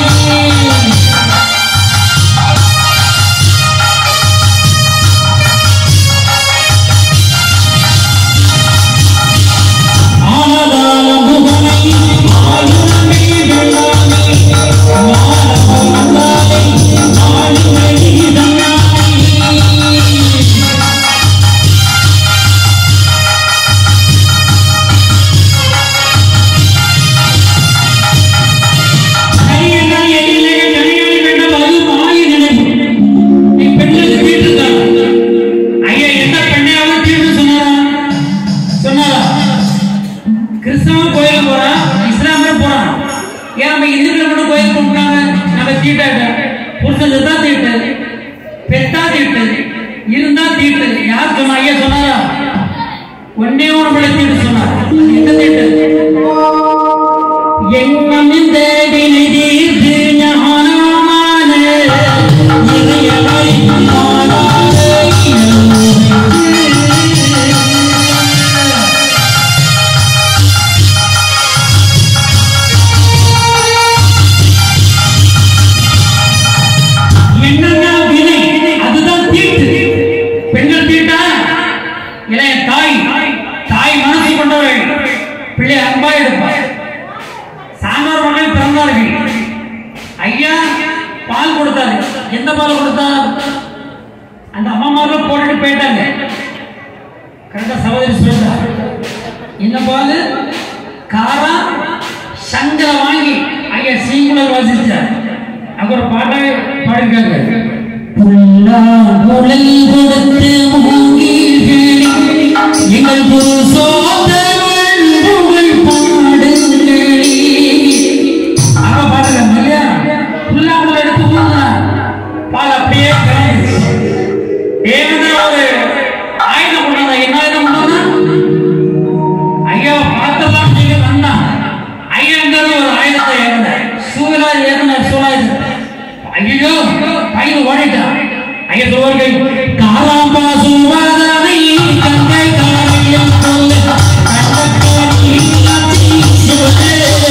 ஆனதாலம் புகழை ஆயுதமே வெள்ளாமே வானம் வந்தாலே ஆளுமை தன்னாலே கனியெல்லாம் எழிலே கனியாளி வேண்டாம் அது மாய நினைவு நீ பெண்களுக்கு வீட்டு ஐயா என்ன பெண்ணையாவது தீர்வு சொன்னாரா சொன்னாரா கிறிஸ்தவன் கோயிலுக்கு போறான் இஸ்லாமியர் போறான் ஏன் நம்ம இந்துக்கள் மட்டும் கோயில் கும்பிட்டாங்க நம்ம தீட்டாட்ட புருஷன் செத்தா தீட்டு பெத்தா தீட்டு இருந்தா தீட்டு யார் சொன்னா ஐயா சொன்னாரா ஒன்னே ஒரு பிள்ளை தீட்டு சொன்னார் அது என்ன தீட்டு எண்ணமின் தேடினை தீர்த்து ஞானமான இறையவரை என்னன்னா வினை அதுதான் தீட்டு பெண்கள் தீட்டா இளைய தாய் தாய் மனசை கொண்டவர்கள் பிள்ளை அன்பா எடுப்பார் சாம்பார் மகள் பிறந்தார்கள் ஐயா பால் கொடுத்தாரு எந்த பால் கொடுத்தார் அந்த அம்மாமார்கள் போட்டுட்டு போயிட்டாங்க கரெக்டா சகோதரி சொல்றார் என்ன பால் காரா சங்கர வாங்கி ஐயா சீங்குளர் வாசிச்சார் அங்க ஒரு பாட்டை பாடிருக்காங்க புல்லாங்குழல் கொடுத்து மூங்கீர்களே, எங்கள் புருஷோத்தமன் புகழ் பாடுங்களே. அப்ப பாடுறாங்க இல்லையா? புல்லாங்குழல் எடுத்து ஊதுனா, பால் அப்படியே கலங்குது. தேவனா ஒரு ஆயுதம் கொண்டாந்தா, என்ன ஆயுதம் கொண்டாந்தா? ஐயா பார்த்தெல்லாம் நீங்க வந்தா ஐயாங்கிறது ஒரு ஆயுதத்தை ஏறினார் சூழலா ஏறினார் சூழாயுதத்தை ஐயோ பையன் ஓடிட்டான் ஐயா சொல்வார்கள் காலாம்பா சுவாதனை கங்கை காரியம் சொல்ல கண்டக்கோடி இல்லாத்தி சொல்லே.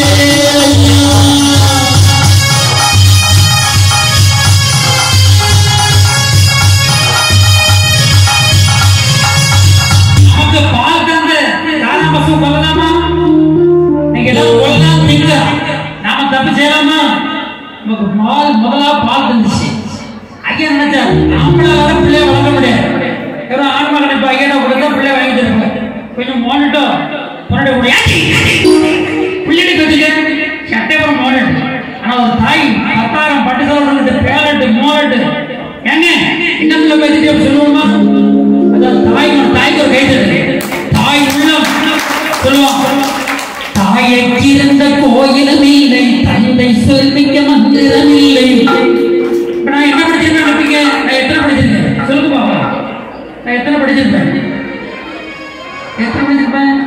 நமக்கு பால் தந்து காலம் பசு கொள்ளலாமா நீங்க எல்லாம் கொள்ளலாம் நீங்க நாம தப்பு செய்யலாமா நமக்கு பால் முதலா பால் தந்துச்சு ஐயா நினைச்சார் ஆம்பளால பிள்ளைய வளர்க்க முடியாது யாரும் ஆண் மகன் இப்ப ஐயா கொடுத்தா பிள்ளை வாங்கிட்டு இருப்பாங்க கொஞ்சம் மோனிட்டோ பொண்ணு முடியாது பிள்ளைக்கு கட்டிக்க சட்டைப்புறம் மோனிட்டு ஆனா ஒரு தாய் பத்தாயிரம் பட்டு சவரன்ட்டு பேலட்டு மோலட்டு ஏங்க இன்னத்துல பேசிட்டு அப்படி சொல்லுவோமா அதான் தாய் தாய்க்கு ஒரு கைது தாய் உள்ளம் சொல்லுவான் தாயை இருந்த கோயிலும் இல்லை தந்தை சொல்மிக்க மந்திரம் இல்லை இப்ப நான் என்ன படிச்சிருக்கேன் நினைப்பீங்க நான் எத்தனை படிச்சிருக்கேன் சொல்லுங்க நான் எத்தனை படிச்சிருப்பேன் எத்தனை படிச்சிருப்பேன்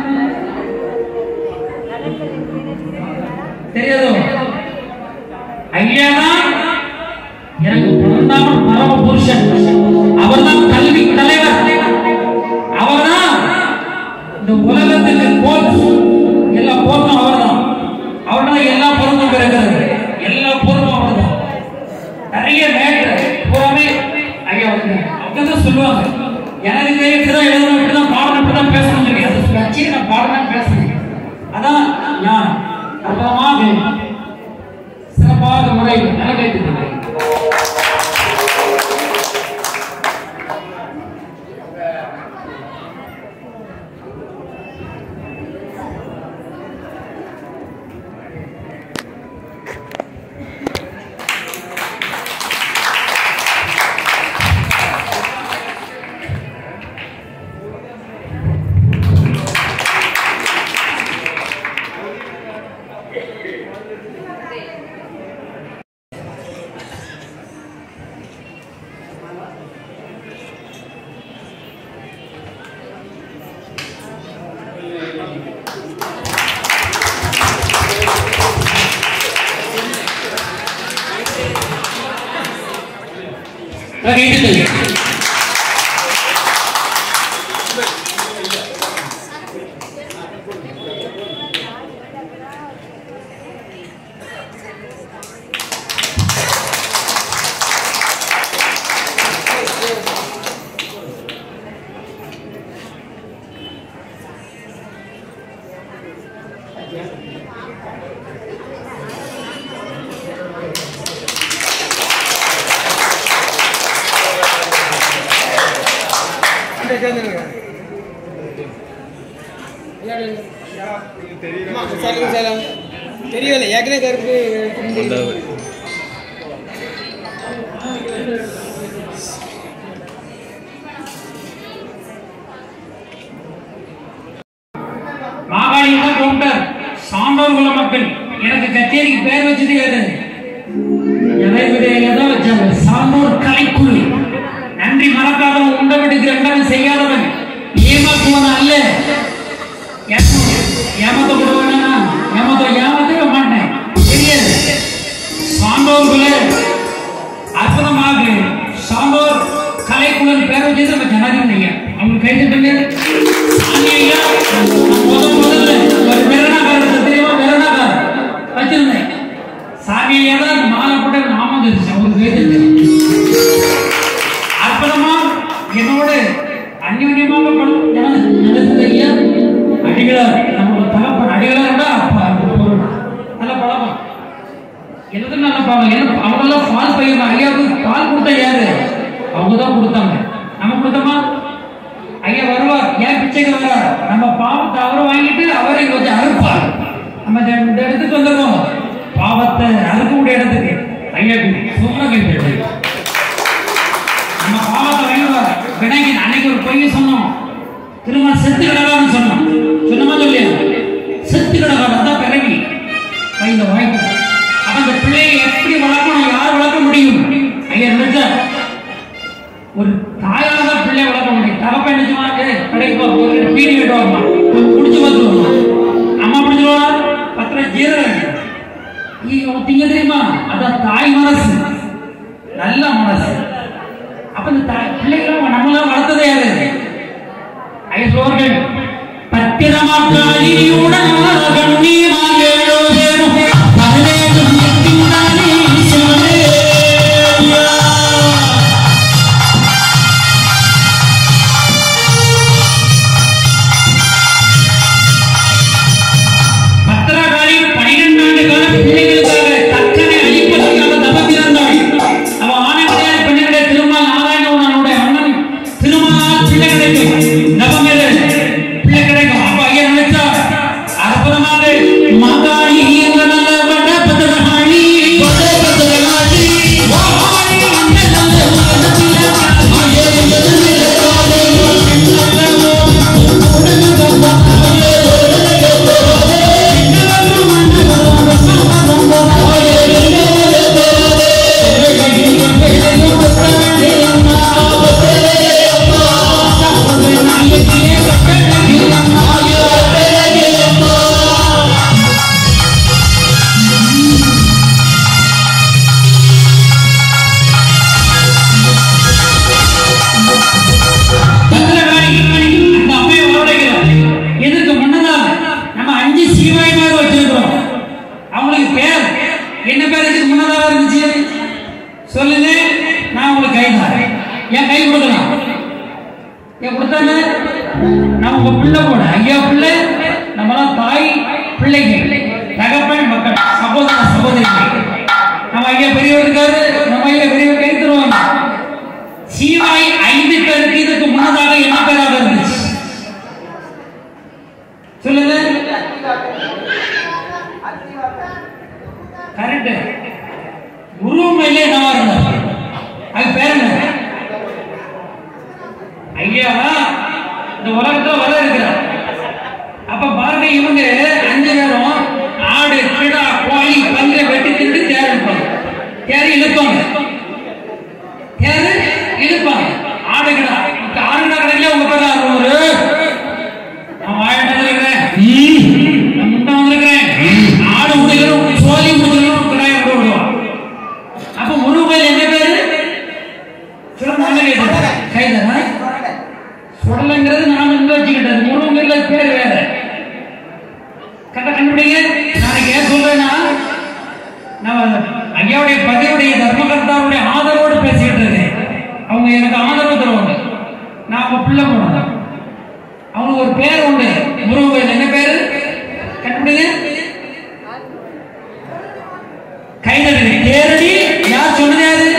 தெரியாதோ ஐயா தான் எனக்கு பிறந்தாம பரம புருஷன் அவர்தான் கல்வி தலைவர் அவர்தான் இந்த உலகத்துக்கு கோச் எல்லா பொருளும் அவர்தான் அவர்தான் எல்லா பொருளும் இருக்கிறது எல்லா பொருளும் அவர்தான் நிறைய மேட்ரு பூராமே ஐயா வந்து அவங்க தான் சொல்லுவாங்க எனக்கு தெரியுதான் எழுதணும் இப்படிதான் பாடணும் இப்படிதான் பேசணும் சொல்லி அது வச்சு நான் பாடணும் பேசணும் அதான் நான் அற்புதமாக சிறப்பாக முறை நிறைவேற்றுகிறேன் கைது சொல்லுங்க சார் தெரியல ஏற்கனவே கருப்பு மாகாணி தான் கவுண்டர் சான்றோர் குல மக்கள் எனக்கு கச்சேரிக்கு பேர் வச்சது எது ஜனாதிபதியாக தான் வச்சாங்க சான்றோர் கலைக்குழு நன்றி மறக்காதவன் உண்ட விடுக்கு ரெண்டவன் செய்யாதவன் ஏமாற்றுவன் அல்ல ஏமாத்த விடுவானா ஏமாத்த ஏமாத்தவே மாட்டேன் தெரியாது சான்றோர் குல அற்புதமாக சான்றோர் கலைக்குழு பேர் வச்சது நம்ம ஜனாதிபதி ஐயா அவங்க கைது ஐயா முத முதல்ல ஒரு வெள்ளனாக்காரத்தை தெரியுமா வெள்ளனாக்கார வச்சிருந்தேன் சாமியை தான் மாலை போட்டு நாமம் தெரிஞ்சு அவருக்கு வேதிச்சு அற்புதமா என்னோடு அந்யோன்யமாக படும் நடந்தது ஐயா அடிகளார் நம்மளோட தகப்பன் அடிகளார் தான் அப்பா பொருள் நல்ல பழக்கம் எல்லாத்துக்கும் நல்ல பழக்கம் ஏன்னா அவங்கெல்லாம் பால் பயிர் ஐயாவுக்கு பால் கொடுத்த யாரு அவங்க தான் கொடுத்தாங்க நம்ம கொடுத்தோமா ஐயா வருவார் ஏன் பிச்சைக்கு வர்றார் நம்ம பாவத்தை அவர் வாங்கிட்டு அவரை கொஞ்சம் அறுப்பார் நம்ம இந்த இந்த இடத்துக்கு வந்துடுவோம் பாவத்தை அறுக்கக்கூடிய இடத்துக்கு ஐயா சும்மா கேட்டு நம்ம பாவத்தை வாங்கிடுவார் வினைக்கு அன்னைக்கு ஒரு பொய்ய சொன்னோம் திரும்ப செத்து கிடக்கான்னு சொன்னோம் சொன்னமா சொல்லியா செத்து கிடக்காது அதான் பிறவி கையில வாய்ப்பு அப்ப அந்த பிள்ளையை எப்படி வளர்க்கணும் யார் வளர்க்க முடியும் ஐயா நினைச்சா ஒரு தாயால தான் பிள்ளை வளர்க்க முடியும் தகப்ப என்ன சொன்னாங்க கடைக்கு போ ஒரு பீடி கேட்டு வரமா குடிச்சு பார்த்துருவோமா அம்மா பிடிச்சிருவா பத்திர ஜீரகம் ஐயோ திங்க தெரியுமா அதான் தாய் மனசு நல்ல மனசு அப்ப இந்த தாய் பிள்ளைகளை நம்மளாம் வளர்த்ததே யாரு ஐசோர்கள் பத்திரமாக்காளியுடன் கண்ணீமாக எழுதேனும் பதினேழு முத்தினாலே சிவனே பத்திரகாளி பனிரெண்டு ஆண்டு கால பிள்ளைகளுக்காக தக்கனை அழிப்பதற்காக தபம் இருந்தாள் அவ ஆணை கிடையாது பெண்ணு கிடையாது திருமால் நாராயணனுடைய அண்ணன் திருமால் பிள்ளை கிடைக்கும் நபம் எது பிள்ளை கிடைக்கும் அப்ப ஐயா நினைச்சா அற்புதமா நான் உங்க பிள்ளை போல ஐயா பிள்ளை நம்மளாம் தாய் பிள்ளைகள் தகப்பன் மக்கள் சகோதர சகோதரிகள் நம்ம ஐயா பெரியவர் இருக்காரு நம்ம ஐயா பெரியவர் கை தருவாங்க சீவாய் ஐந்து பேருக்கு இதுக்கு முன்னதாக என்ன பேராக இருந்துச்சு சொல்லுங்க கரெக்ட் உருவமையிலே நான் இருந்தார் அது பேர் என்ன ஐயா இந்த உலகத்துல வர இருக்கிறார் அப்ப பாருங்க இவங்க அஞ்சு பேரும் ஆடு கிடா கோழி பங்கை வெட்டி திட்டு தேர் இருப்பாங்க தேர் இழுப்பாங்க தேர் இழுப்பாங்க ஆடு கிடா இப்ப ஆடு கிடா கடையில உங்க பேர் ஒரு நான் வாயிட்டு வந்திருக்கிறேன் நான் முட்டை வந்திருக்கிறேன் ஆடு முடிக்கிறோம் சோழி முடிக்கிறோம் கிடாய விடுவான் அப்ப முருகன் என்ன பேரு சொல்லுங்க கேட்டு கைதரா சுடலைங்கிறது நாம இங்க வச்சுக்கிட்டது முருகங்கிறதுல பேர் வேற கரெக்டா கண்டுபிடிங்க நாளைக்கு ஏன் சொல்றேன்னா நம்ம ஐயாவுடைய பதிவுடைய தர்மகர்த்தாவுடைய ஆதரவோடு பேசிக்கிட்டு இருக்கேன் அவங்க எனக்கு ஆதரவு தருவாங்க நான் அவங்க பிள்ளை போனேன் அவங்களுக்கு ஒரு பேர் உண்டு முருகன் என்ன பேரு கண்டுபிடிங்க கைதடி தேரடி யார் சொன்னது யாரு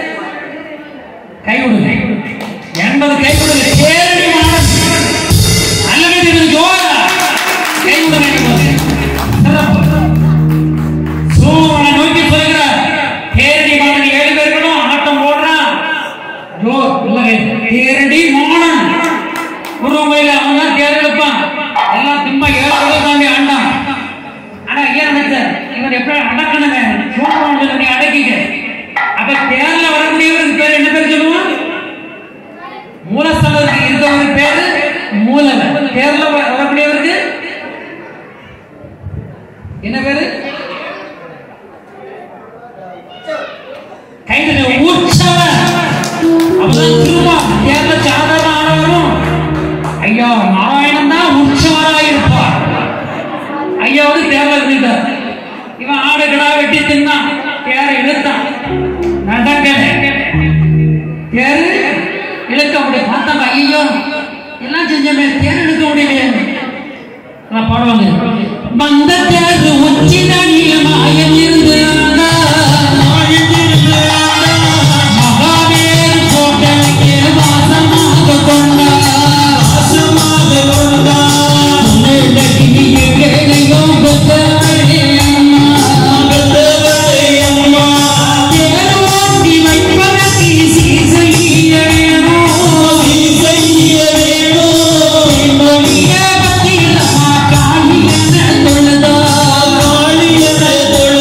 கை கொடுங்க எண்பது கை கொடுங்க தேரடி மாணவன் அல்லவே தெரியும் ஜோரா கை கொடுங்க எனக்கு. சிறப்பு. சூரியனை நோக்கி சொல்கிறார் தேரடி மாணவன் ஏழு பேர் இருக்கணும் ஆட்டம் போடுறான் ஜோ இல்லை தேரடி மாணவன் உருவமையில அவன் தான் தேர் எடுப்பான் எல்லாம் திம்மா ஏழு பேர் தாண்டி ஆண்டான் ஆனா ஏன் அமைச்சர் இவர் எப்படி அடக்கணுங்க சூப்பரான சொல்லி அடக்கிக்க அப்ப தேர்ல வரக்கூடியவருக்கு பேர் என்ன பேர் சொல்லுவோம் மூலஸ்தலருக்கு இருக்கவருக்கு பேரு மூலவர் தேர்ல வ- வரக்கூடியவருக்கு என்ன பேரு கைதுல உற்சவர் அப்பதான் திரும்ப தேர்ல சாதாரண ஆனவரும் ஐயா நாராயணன் தான் உற்சவராக இருப்பார் ஐயா வந்து தேர்ல இருந்துட்டார் இவன் ஆடு கிடா வெட்டி தின்னான் தேர இழுத்தான் நடக்கல தேரு இழுக்க முடியும் பார்த்தாங்க ஐயோ எல்லாம் செஞ்சமே தேர் இழுக்க முடியலையே நான் பாடுவாங்க வந்த தேர் உச்சி தனியில் மாயம் இருந்து மகாவேர் கோட்டைக்கு வாசமாக கொண்டார் காளியன தொழுதா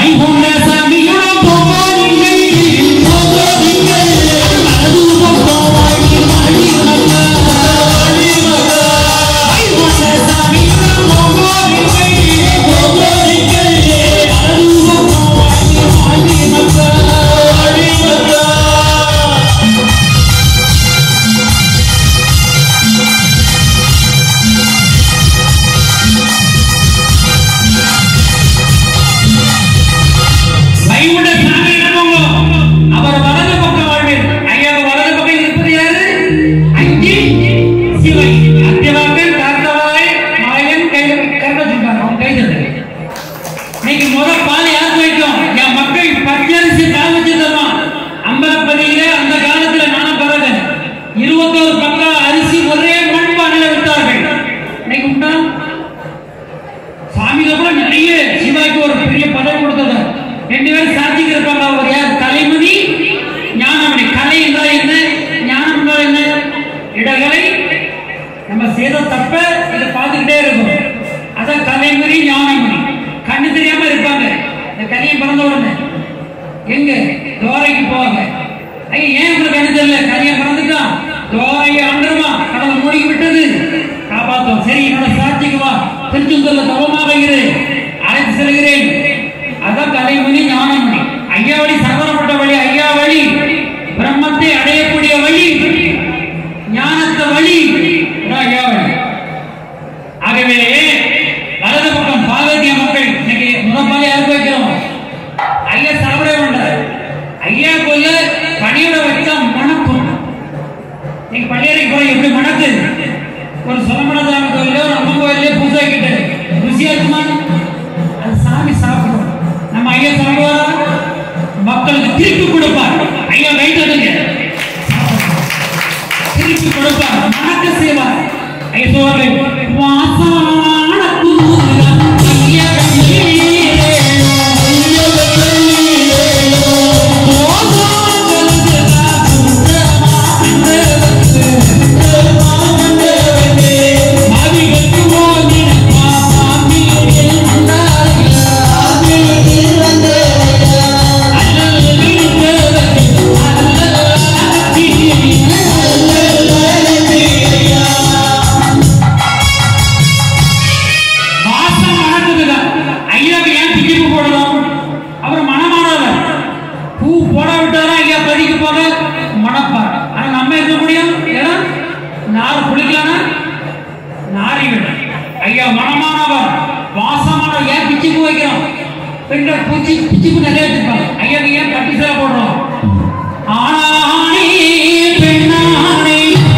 வைகுண்ட சாமியுடன் போவாதீங்கள் போவாதீங்கள் மனதூரம் போவாடி மாடி மக்கா வைகுண்ட சாமியுடன் போவாதீங்கள் போவாதீங்கள் மனதூரம் போவாடி மாடி மக்கா மாடி மக்கா வைகுண்ட சாமி இருக்கவங்க அவர் வலது பக்கம் வாழ்வீர் ஐயா வலது பக்கம் இருப்பது யாரு அங்கி சிவை அத்தியவாக்கன் காத்தவாய் மாயன் கை கரெக்டா சொல்றாங்க அவங்க கை தட்டு இன்னைக்கு முத பால் யாருக்கு வைக்கும் என் மக்கள் பச்சரிசி கால் வச்சு தருவான் அம்பலப்பதியில அந்த காலத்துல நானும் பிறகு இருபத்தோரு பக்கம் அரிசி ஒரே மண்பானையில விட்டார்கள் இன்னைக்கு உண்டா சாமியில கூட நிறைய சிவாய்க்கு ஒரு பெரிய பதவி கொடுத்தது ரெண்டு பேரும் சாட்சிக்கு இருப்பாங்க அவர் யார் கலைமணி ஞானமணி கலை என்றால் என்ன ஞானம் என்றால் என்ன இடகலை நம்ம செய்த தப்ப இதை பார்த்துக்கிட்டே இருக்கும் அதான் கலைமணி ஞானமணி கண்ணு தெரியாம இருப்பாங்க இந்த கலியை பிறந்த உடனே எங்க தோரைக்கு போவாங்க ஐயா ஏன் உங்களுக்கு என்ன தெரியல கலியை பிறந்துட்டான் தோரையை அண்டருமா கடவுள் மூழ்கி விட்டது காப்பாத்தோம் சரி என்னோட சாட்சிக்கு வா திருச்செந்தூர்ல தவமாக இரு அழைத்து செல்கிறேன் அதான் கலைமணி ஞானமணி ஐயா வழி சகோதரப்பட்ட வழி ஐயா வழி பிரம்மத்தை அடையக்கூடிய வழி ஞானத்தை வழி அதான் ஐயா வழி ஆகவே வலது பக்கம் பார்வதிய மக்கள் இன்னைக்கு முதப்பால யாருக்கு வைக்கிறோம் ஐயா சாப்பிடவே மாட்டார் ஐயா கொல்ல பணியோட வச்சா மணக்கும் நீங்க பள்ளியறைக்கு போய் எப்படி மணக்கு ஒரு சொலமணசாமி கோயில ஒரு அம்மன் கோயிலே பூஜை வைக்கிட்டு ருசியா இருக்குமா அது சாமி சாப்பிடும் நம்ம ஐயா சாப்பிடுவாரா மக்களுக்கு திருப்பி கொடுப்பார் ஐயா ரைட் எடுங்க திருப்பி கொடுப்பார் மணக்க செய்வார் ஐயா சொல்வார்கள் வாசமான தூரம் ஐயா கண்ணீரே, ஐயா கண்ணீரே, போதாதது வாசம் மணக்குதுதான் ஐயாவுக்கு ஏன் பிடிப்பு போடணும் அவர் மனமானவர் பூ போட விட்டாரா ஐயா பதிக்கு போக மணப்பார் ஆனா நம்ம இருக்க முடியும் ஏன்னா நார் குளிக்கலனா நாரி விடும் ஐயா மனமானவர் வாசமான ஏன் பிச்சு பூ வைக்கிறோம் பெண்கள் பூச்சி பிச்சு பூ நிறைய வச்சிருப்பாங்க ஐயாவுக்கு ஏன் கட்டி சேலை போடுறோம் ஆணானே பெண்ணானே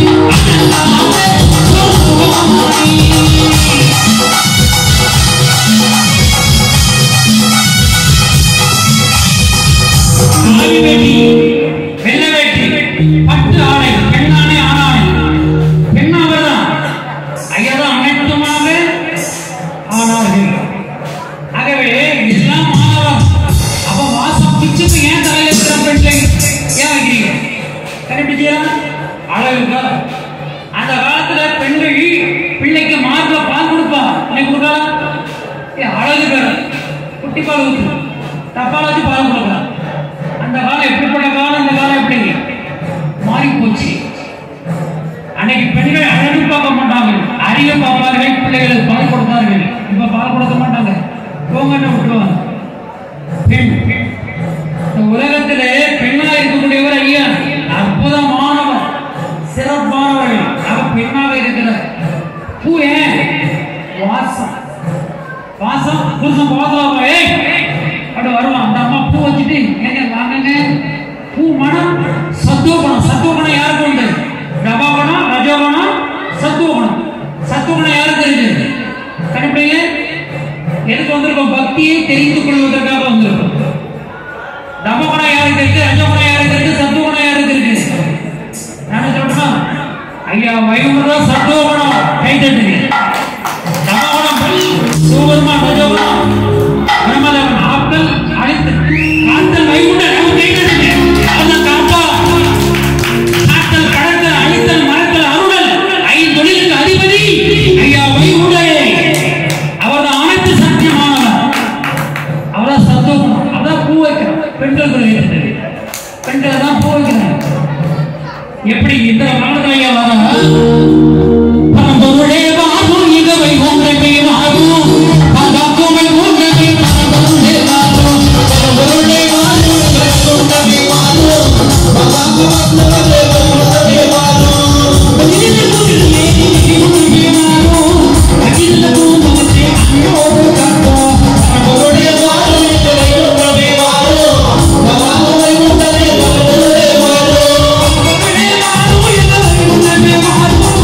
காவி வேட்டி, வெள்ளை வேட்டி, பட்டு ஆடை, பெண்ணாடை, ஆணாடை. பெண்ணாவதுதான். ஐயாதான் அனைத்துமாக ஆனார்கள். ஆகவே இஸ்லாம் மாணவர். அப்ப வாசம் பிச்சுக்கு ஏன் தலையில இருக்கிற பெண்களை ஏன் வைக்கிறீங்க? கண்டுபிடிச்சீங்களா? அழகுக்கா? அந்த காலத்துல பெண்கள் பிள்ளைக்கு மார்ப பால் கொடுப்பா இன்னைக்கு கொடுக்கலாம் ஏ, அழகு பேர் குட்டி பால் ஊத்து தப்பால் வச்சு பால் கொடுக்கலாம் அந்த காலம் எப்படிப்பட்ட காலம் இந்த காலம் எப்படி மாறி போச்சு அன்னைக்கு பெண்கள் அழகு பார்க்க மாட்டாங்க அறிவை பார்ப்பார்கள் பிள்ளைகளுக்கு பால் கொடுத்தார்கள் இப்ப பால் கொடுக்க மாட்டாங்க போங்கன்னு விட்டுருவாங்க பெண் இந்த உலகத்திலே பெண்ணா இருக்கக்கூடியவர் ஐயா அற்புதமானவர் சிறப்பானவர்கள் அவர் பெண்ணாக இருக்கிறார் பூ ஏன் வாசம் வாசம் புருஷன் பார்க்கலாம் ஏய் அப்படி வருவான் அந்த அம்மா பூ வச்சுட்டு ஏங்க வாங்குங்க பூ மனம் சத்துவகுணம் சத்துவகுணம் யாருக்கு உண்டு ரபாகுணம் ரஜோகுணம் சத்துவகுணம் சத்துவகுணம் யாருக்கு இருக்கு கண்டுபிடிங்க எதுக்கு வந்திருக்கோம் பக்தியை தெரிந்து கொள்வதற்காக வந்திருக்கோம் தமகுணம் யாருக்கு இருக்கு ரஜகுணம் யாருக்கு இருக்கு சத்துவகுணம் யாருக்கு இருக்கு நான் சொல்லட்டுமா ஐயா வைகுண்டா சத்துவகுணம் கை தட்டுங்க தமகுணம் சூபர்மா ரஜகுணம் பிரம்மதேவன் ஆப்கள் அழைத்து காத்தல் வைகுண்ட நம்ம கை தட்டுங்க அதான் காப்பா காத்தல் கடத்தல் அழித்தல் மறத்தல் அருளல் ஐந்தொழிலுக்கு அதிபதி ஐயா வைகுண்டே அவர்தான் அனைத்து சத்தியமானவர் அவர்தான் சத்துவகுணம் வைக்கிறேன் எப்படி இந்த மாணவரையா வர பரம்பொருளே வாரும் இகவை ஒன்றே வாரும் பதாக்குமை ஒன்றே பரம்பொருளே வாரும் பரம்பொருளே வாரும் இகவை ஒன்றே வாரும் பதாக்குமை ஒன்றே வாரும் அகில குடிலே ஒன்றே வாரும் அகில குடிலே அன்னோடு கட்டோ பரம்பொருளே வாரும் இகவை ஒன்றே வாரும் பதாக்குமை ஒன்றே வாரும் பரம்பொருளே வாரும் இகவை ஒன்றே வாரும்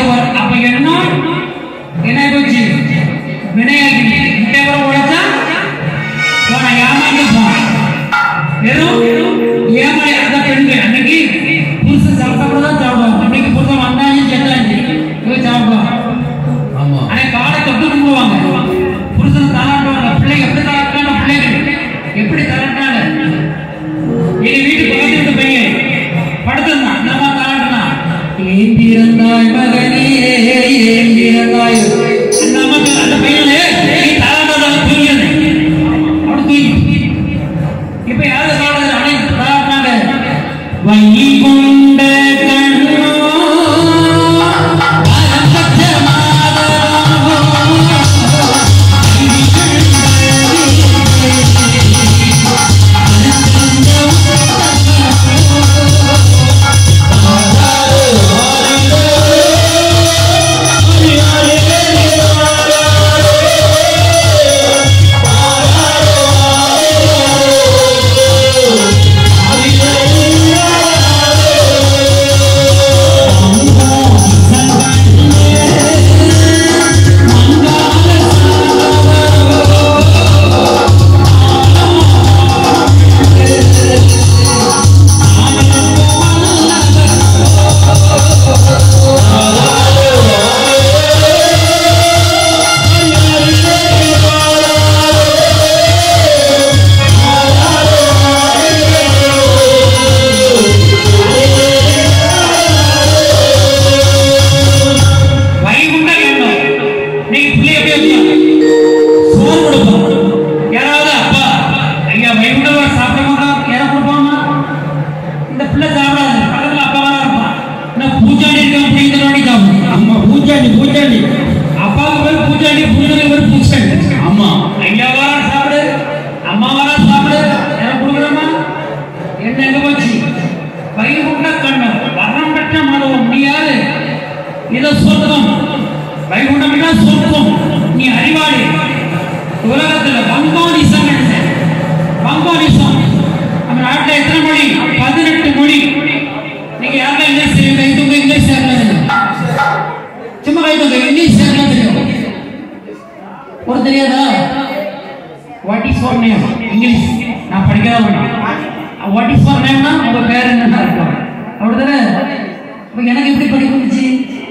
வ- அப்ப என்ன என்ன போச்சு வினையாகி பேப்பர் உடைச்சா போன ஏமாந்து போன வெறும் ஏமாய் அந்த பெண்கள் அன்னைக்கு புருஷன் சாப்பிட்டப்பட தான் சாப்பிடுவாங்க அன்னைக்கு புருஷன் வந்தாங்க செத்தாங்க இவன் சாப்பிடுவாங்க ஆமா ஆனா காலை தொட்டு கும்பிடுவாங்க புருஷன் தாளாட்டுவாங்க பிள்ளைங்க எப்படி தாளாட்டாங்க பிள்ளைகள் எப்படி தாளாட்டாங்க எங்க வீட்டு பக்கத்து வீட்டு பையன் படுத்திருந்தான் நம்ம தாளாட்டினான் ஏந்திருந்தாய் மகனே ஏந்திருந்தாய் அந்த அம்மாக்கு அந்த பையனே நீ தாளாட்டாத தூங்கியது அப்படி தூங்கி இப்ப யாரு தாளாடுறது அனைத்து தாளாட்டினாங்க வைகுண்ட கண்ணோ பரம்பற்ற வைகுண்ட எண்ணம் நீங்க பிள்ளை எப்படி வைக்கலாம் சோறு கொடுப்போம் யாராவது அப்பா ஐயா வைகுண்டவா சாப்பிட மாட்டோம் யாரை கொடுப்போமா இந்த பிள்ளை சாப்பிடாது பக்கத்துல அப்பா வேற இருப்பான் நான் பூஜாடி இருக்க அப்படிங்கிற வாடி சாப்பிடும் ஆமா பூச்சாண்டி பூச்சாண்டி அப்பாவுக்கு பேர் பூஜாடி பூஜனுக்கு பேர் பூச்சாடி ஆமா ஐயா வாரா சாப்பிடு அம்மா வாரா சாப்பிடு யாரை கொடுக்குறோமா என்ன எங்க போச்சு வைகுண்ட கண்ணம் வரம் பெற்ற மனுவம் நீ யாரு இதோ சொர்க்கம் வைகுண்டம் என்றா சொர்க்கம் நீ அறிவாளி உலகத்துல வங்கோனிசம் என்ன வங்கோனிசம் நம்ம நாட்டுல எத்தனை மொழி பதினெட்டு மொழி நீங்க யாருக்கும் இங்கிலீஷ் தெரியும் கை தூங்க இங்கிலீஷ் தெரியும் சும்மா கை தூங்க இங்கிலீஷ் தெரியும் ஒரு தெரியாதா what is for name English நான் படிக்காத வாட் இஸ் ஃபார் நேம்னா உங்க பேர் என்னன்னா இருக்கும் அப்படிதானே அப்ப எனக்கு எப்படி படிக்க வந்துச்சு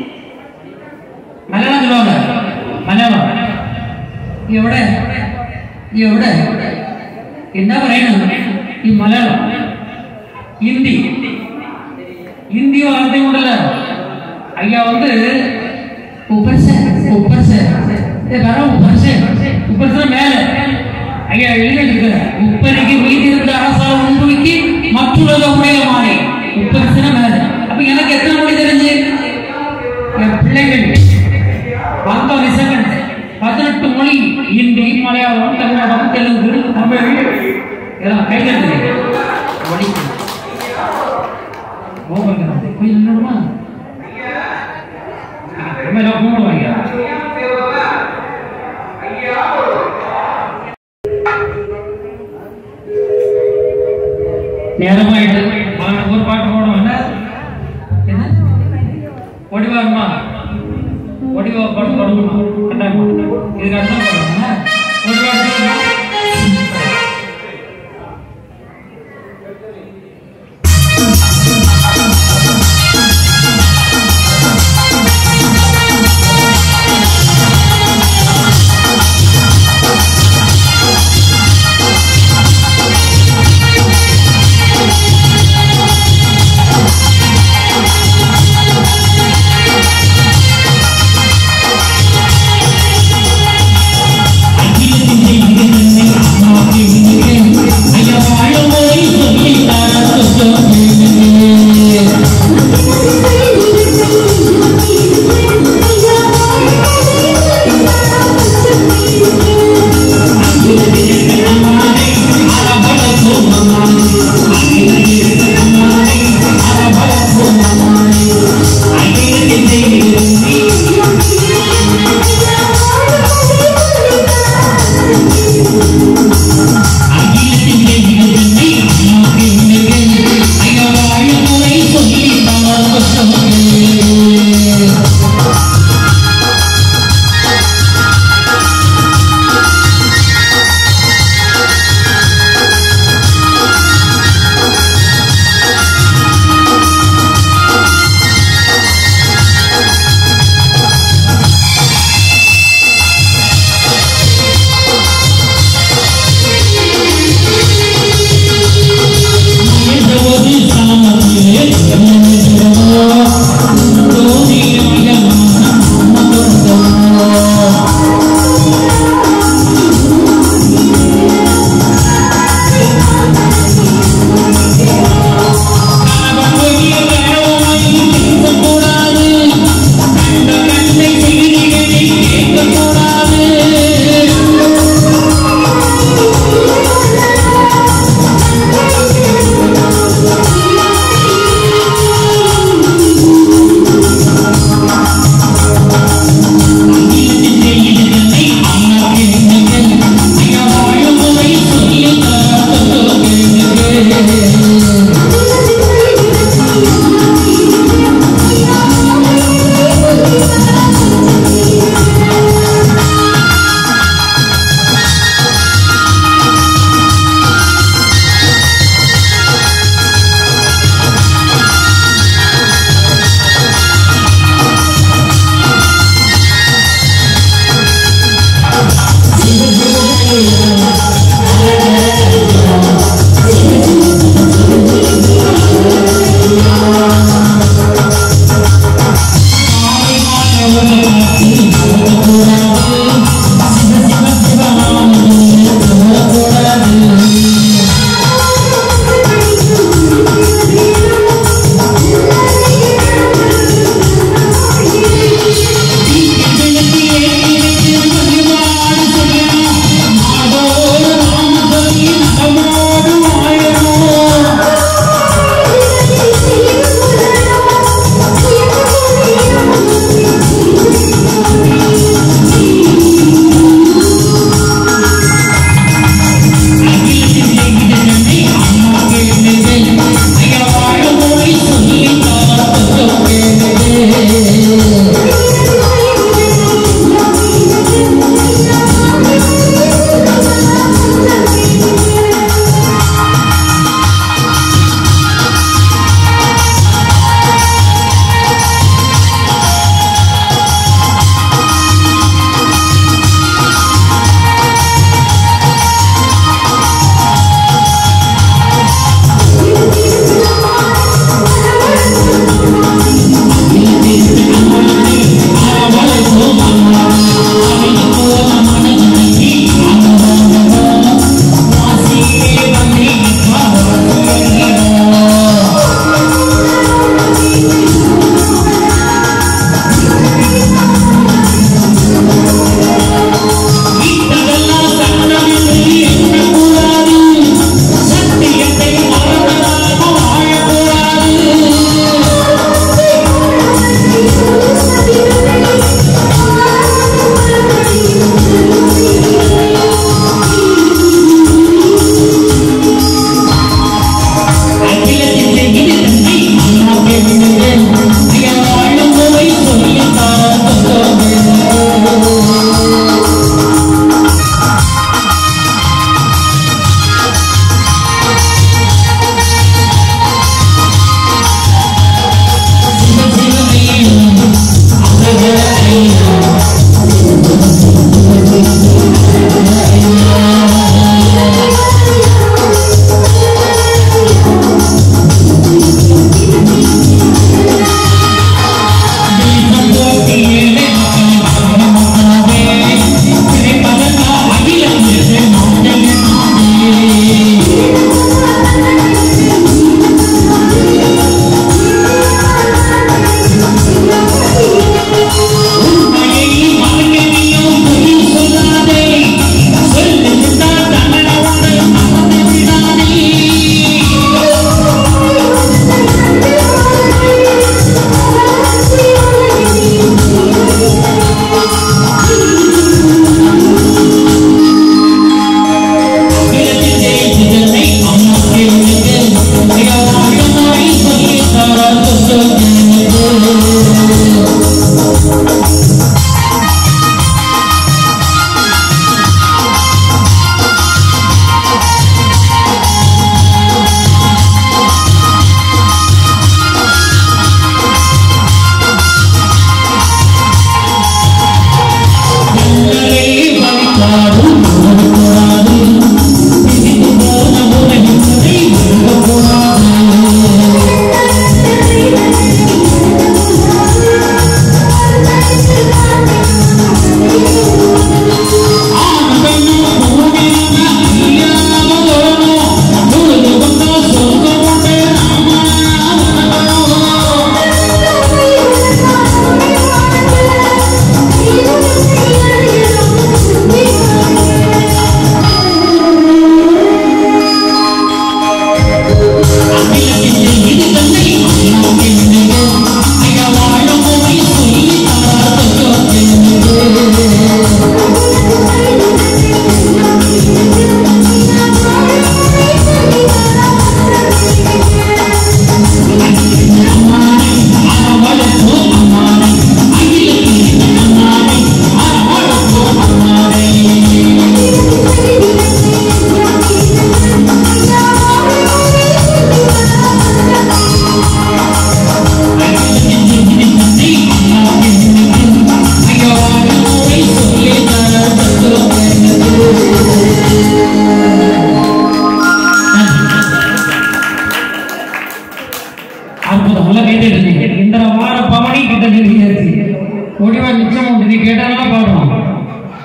മലയാളം ചൊല്ലുവാங்க മലയാളം നീ എവിടെ നീ എവിടെ എന്താ പറയുന്നത് ഈ മലയാളം ഹിന്ദി ഹിന്ദി വാർത്തയും കൂടല്ല ஐயா வந்து உப்பர் சார் உப்பர் சார் வர உப்பர் சார் உப்பர் சார் மேல ஐயா எழுதியிருக்கிற உப்பரிக்கு மீதி இருந்த அரசால் உண்மைக்கு மற்றுள்ளத உடைய மாலை உப்பர் சார் மேல அப்ப எனக்கு எத்தனை மொழி தெரிஞ்சு என் பிள்ளைகள் வந்த நிசகன் பதினெட்டு மொழி ஹிந்தி மலையாளம் கன்னடம் தெலுங்கு தமிழ் இதெல்லாம் கையில் வடிக்கும் கோபங்கிறான் போய் நின்றுமா ரொம்ப எல்லாம் கூப்பிடுவாங்க நேரமாயிட்டு வாங்க, ஒரு பாட்டு போடுவோம் என்ன என்ன ஒடிவாருமா ஒடிவா பாட்டு பாடுவோமா கண்டாயமா இதுக்கு அடுத்த பாடுவோம் ஒடிவா அகிலத்தின்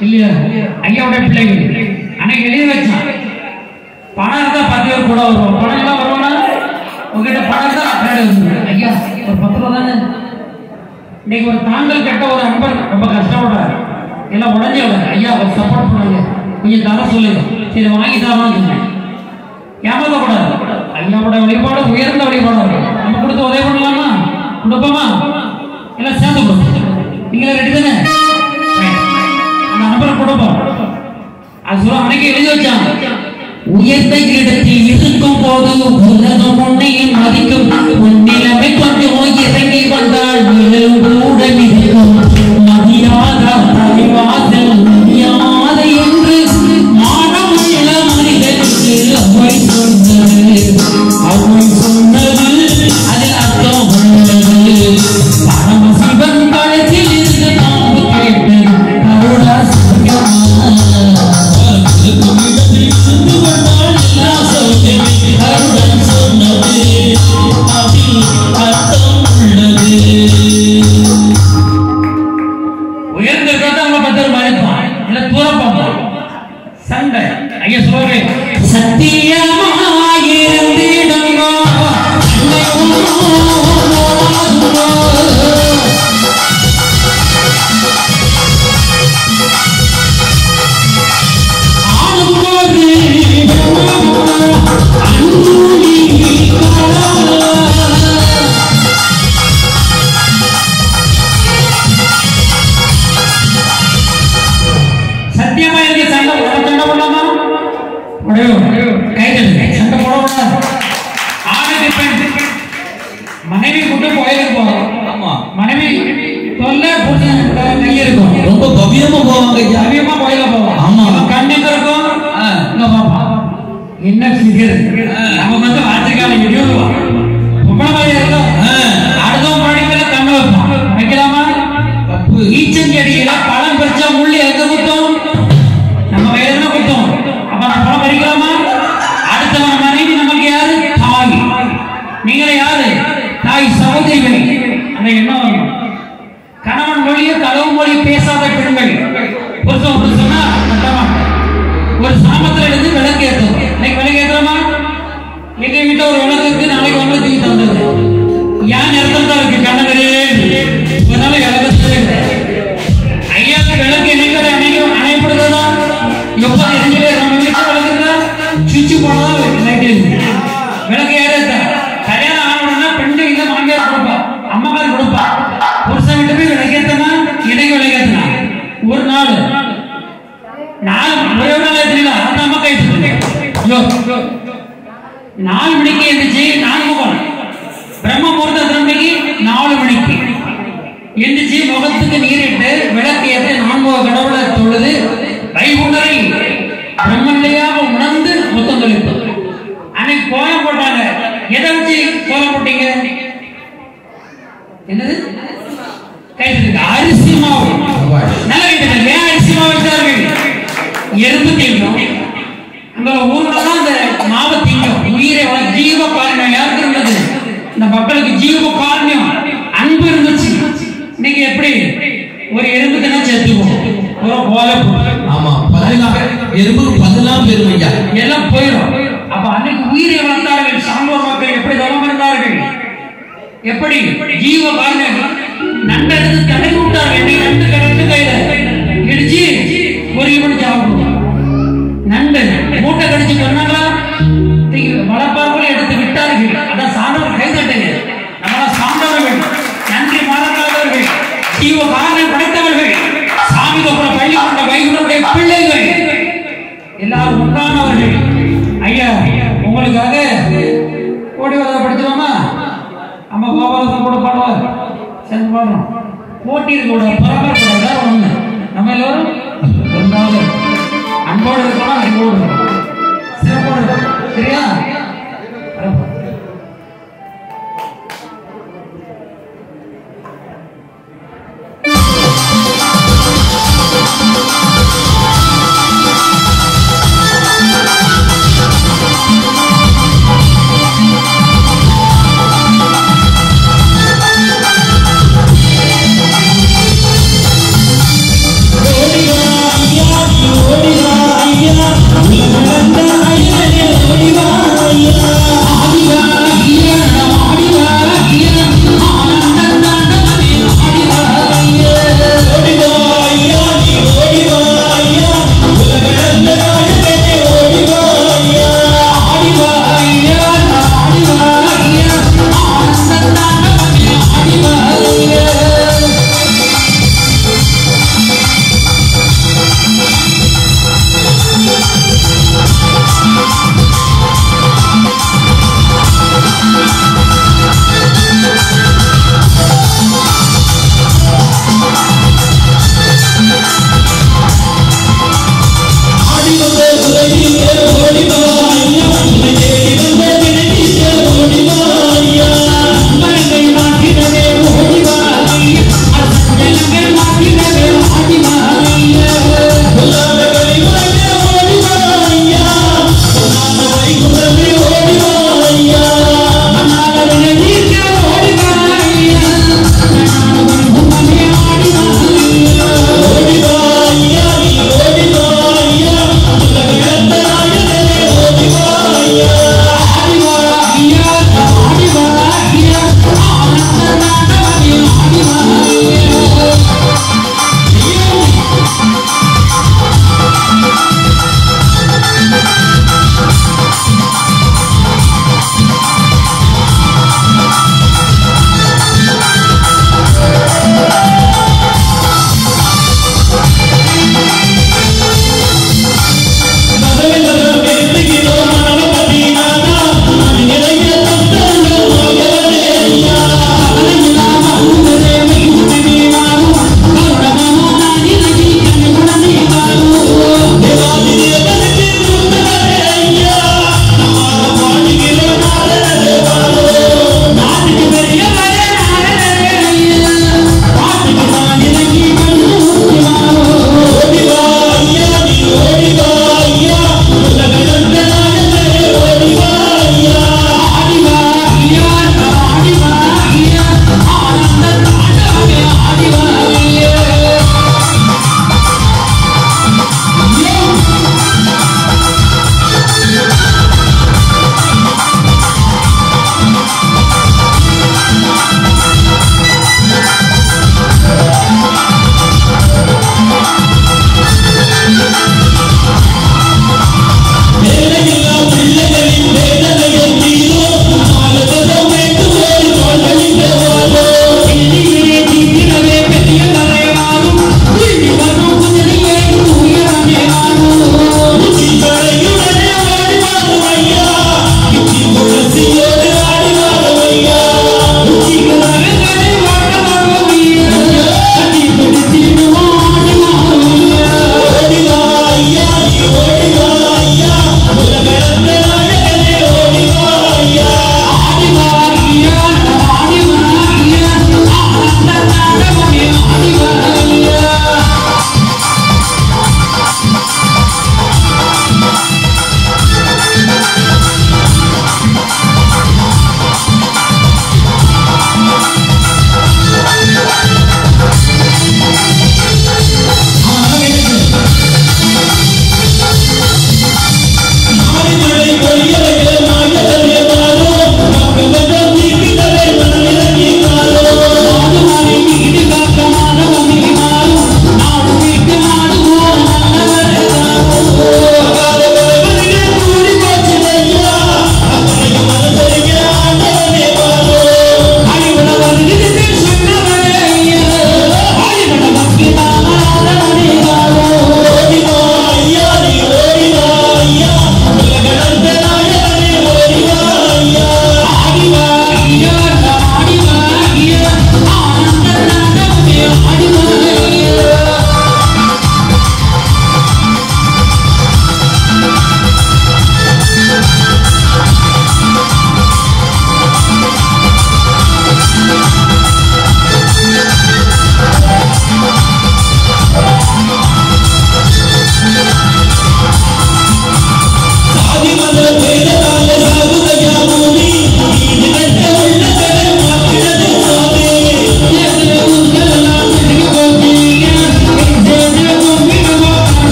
இல்லையா ஐயாவோட பிள்ளைகள் அன்னைக்கு எழுதி வச்சான் பணம் இருந்தா பத்து பேர் கூட வருவோம் பணம் எல்லாம் வருவோம்னா உங்ககிட்ட பணம் இருந்தா பின்னாடி வந்துருவேன். ஐயா ஒரு பத்து ரூபா தானே இன்னைக்கு ஒரு தாங்கள் கட்ட ஒரு அன்பர் ரொம்ப கஷ்டப்படுறாரு எல்லாம் உடஞ்சே விட ஐயா ஒரு சப்போர்ட் பண்ணுங்க கொஞ்சம் தர சொல்லுங்க சரி வாங்கி தரலாம் சொன்னேன் ஏமாத்தக்கூடாது ஐயாவோட வழிபாடு உயர்ந்த வழிபாடு நம்ம கொடுத்து உதவி பண்ணலாமா கொடுப்போமா எல்லாம் சேர்ந்து கொடுப்போம் நீங்களே ரெடி தானே Right. அந்த நம்பரை கொடுப்போம் அது சொல்ல அன்னைக்கு எழுதி வச்சாங்க உயர்ந்த இடத்தில் இருக்கும் போது உலகம் உன்னை மதிக்கும் உன் நிலைமை கொஞ்சம் இறங்கி வந்தால் நிழல் கூட மிதிக்கும் மதியாத தலைவாசல் மதியாத என்று மானமுள்ள மனிதனுக்கு அவை சொன்னது அவை சொன்னது அதில் அர்த்தம் உள்ளது பரமசிவன் கழுத்தில் இருந்து பாம்பு கேட்டு கருடா உயர்ந்திருக்கிறத அவங்க பத்தர் மதிப்பான் இல்ல தூரம் பார்ப்பான் சண்டை ஐயா சொல்றே சத்தியமாயிருந்திடுங்கோ சத்தியமா இருக்கு சண்டை போட சண்டை போடலாமா முடியும் கைகள் சண்டை போடக்கூடாது ஆணுக்கு பெண் மனைவி கூட்டு கோயிலுக்கு போகலாம் ஆமா மனைவி தொல்லை புருஷன் கை இருக்கும் ரொம்ப பவ்யமா போவாங்க ஐயா அதிகமா கோயில போவோம் ஆமா. இவன் கண் எங்க இருக்கும் ஆ. இங்க பாப்பா என்ன சிகர் ஆ. அவன் வந்து வார்த்தைக்கால இடியுவான் பொம்பளை மாதிரி இருக்கும் ஆ. அடுத்தவன் படிக்கல கண்ணு வைப்பான் வைக்கலாமா தப்பு ஈச்சஞ்செடியில பழம் பறிச்சா முள்ளு எங்க குத்தும் நம்ம வயதுல குத்தும் அப்ப நம்ம பழம் பறிக்கலாமா அடுத்தவன் மனைவி நமக்கு யாரு தாய் நீங்களே யாரு தாய் சகோதரிகள் அந்த எண்ணம் வரணும் கணவன் மொழியை களவு மொழி பேசாத பெண்கள் புருஷன் ஒன்று சொன்னா கட்டமா ஒரு சாமத்துல இருந்து விளக்கு ஏற்றும் இன்னைக்கு விளக்கு ஏற்றுறோமா எங்க வீட்டுல ஒரு விளக்கு இருக்கு நாளைக்கு வந்து தூக்கி தந்தது ஏன் நேரத்தில் தான் இருக்கு கண்ணகரே இதனால விளக்கு ஐயாவுக்கு விளக்கு என்னைக்கு அணையும் அணையப்படுறதா எப்போ எரிஞ்சலே நம்ம வீட்டுல விளக்குறதா சுவிட்ச் போனதா லைட் இருக்கு விளக்கு ஏறதா கல்யாணம் ஆகணும்னா பெண்ணு இல்ல மாமியார் கொடுப்பா அம்மாக்கார் கொடுப்பா புருஷன் வீட்டு போய் விளக்கேத்தனா இடைக்கு விளக்கேத்தனா ஒரு நாள் நாலு ஒரே ஒரு நாள் ஏத்தல அந்த அம்மா கை ஐயோ நாலு மணிக்கு எந்திரிச்சு நாலு முகம் பிரம்ம முகூர்த்தம் எத்தனை மணிக்கு நாலு மணிக்கு எந்திரிச்சு முகத்துக்கு நீரிட்டு விளக்கு ஏற்ற நான்கு கடவுளை தொழுது வைகுண்டரை பிரம்மநிலையாக உணர்ந்து முத்தம் தொழிப்பு அன்னைக்கு கோலம் போட்டாங்க எதை வச்சு கோலம் போட்டீங்க என்னது கைது அரிசி மாவு நல்ல கைது ஏன் அரிசி மாவு வச்சார்கள் எறும்பு திங்கும் அந்த ஊர்ல தான் அந்த மாவு திங்கும் உயிரை வள- ஜீவ காரணம் யாருக்கு இருந்தது இந்த மக்களுக்கு ஜீவ காரணம் அன்பு இருந்துச்சு இன்னைக்கு எப்படி ஒரு எறும்பு தினா செத்துவோம் ஒரு கோலை போடும் ஆமா பதிலாம் எறும்புக்கு பதிலாம் பெரும் ஐயா எல்லாம் போயிடும் அப்ப அன்னைக்கு உயிரை வளர்த்தார்கள் சான்றோர் மக்கள் எப்படி தவம் இருந்தார்கள் எப்படி ஜீவ காரணம் நண்டெடுத்து தடை விட்டார்கள் இன்னைக்கு நண்டு ரெண்டு கையில இடிச்சு ஒரு இவன் சாப்பிடுவோம் நண்டு மூட்டை கடிச்சு சொன்னாங்களா வளர்ப்பார்கள் எடுத்து விட்டார்கள் அதான் சான்றோர் கை தட்டுங்க நம்மளா சான்றவர்கள் நன்றி மறக்காதவர்கள் ஜீவ காரணம் படைத்தவர்கள் சாமி தொப்புற பள்ளி கொண்ட வைகுண்டருடைய பிள்ளைகள் எல்லாரும் உண்டானவர்கள் ஐயா உங்களுக்காக ஓடி வர படிச்சிருவோமா அம்மா கோபாலசன் கூட பாடுவார் சேர்ந்து பாடுறோம் போட்டி கூட பரபரப்பு வேற ஒண்ணு நம்ம எல்லாரும் ஒரு நாள் அன்போடு இருக்கணும் அன்போடு இருக்கணும் சிறப்போடு இருக்கணும். சரியா பரபரப்பு. ஓடிவா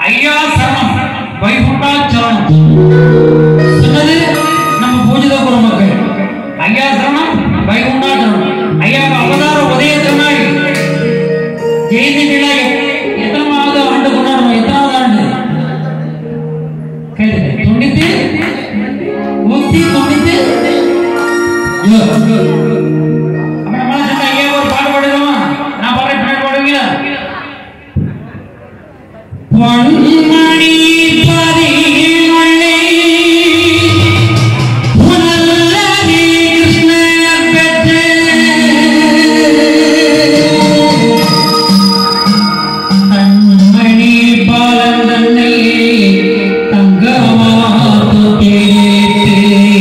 ஐயா சரணம் வைகுண்டா சரணம் சொன்னது நம்ம பூஜித குரு மக்கள் ஐயா சரணம் வைகுண்டா சரணம் ஐயா அவதார உதய திருநாள் ஜெயந்தி விழா எத்தனாவது ஆண்டு கொண்டாடுறோம் எத்தனாவது ஆண்டு கேளுங்க தொண்ணூத்தி நூத்தி தொண்ணூத்தி அப்ப நம்மளால சொன்னா ஐயா ஒரு பாட்டு பாடுவோமா நான் பாடுறேன் பின்னாடி பாடுவீங்களா பொன்மணி பரிமளை புனல்லரி கிருஷ்ணர் பெற்று கண்மணி பாலன் தன்னை தங்கமாத்து கேட்டு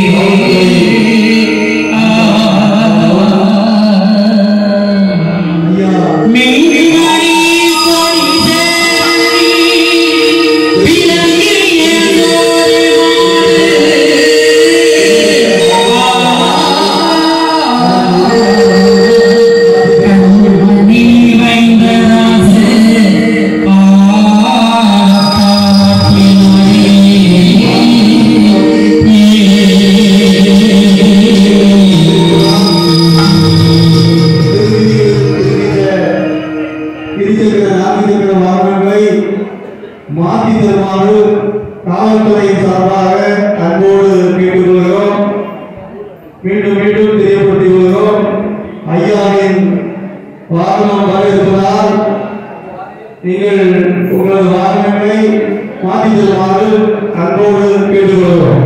ஐயா மெய்மணி கொடி சேரி விளங்கிய கண்மணி வைந்தராசு இருசக்கர நான்கு சக்கர வாகனங்களை மாற்றி தருமாறு காவல்துறையின் சார்பாக அன்போடு கேட்டுக்கொள்கிறோம் மீண்டும் மீண்டும் தெரியப்படுத்திக் கொள்கிறோம் ஐயாவின் வாகனம் வர இருப்பதால் நீங்கள் உங்களது வாகனங்களை மாற்றி தருமாறு அன்போடு கேட்டுக்கொள்கிறோம்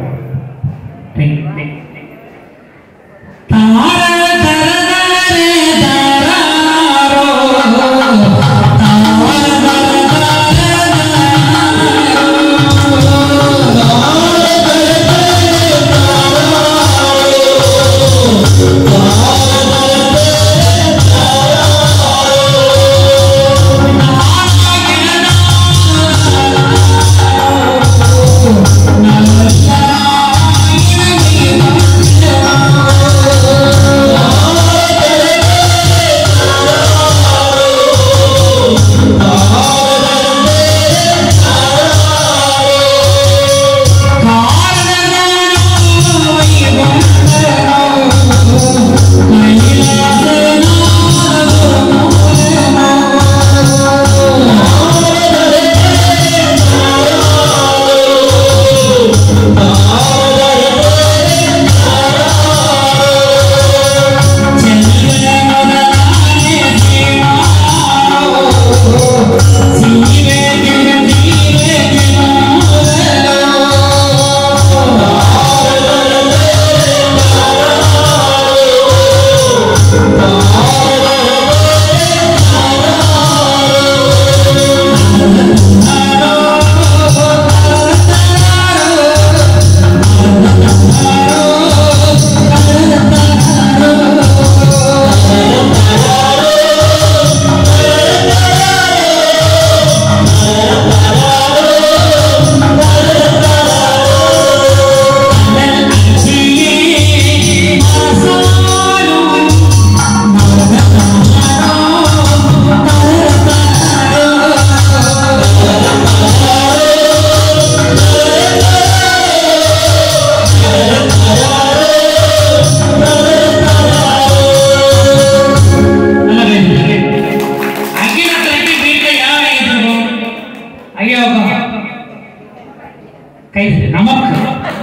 கை நமக்கு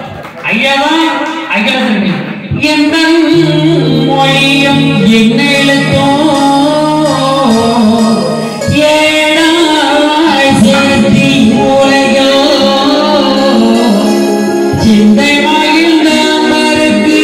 ஐயாதான் அகிலத்திற்கு எந்த மொழியும் என்ன எழுத்தோ ஏழாய் சேர்த்தி உலகோ சிந்தை மகிழ்ந்த அமருக்கு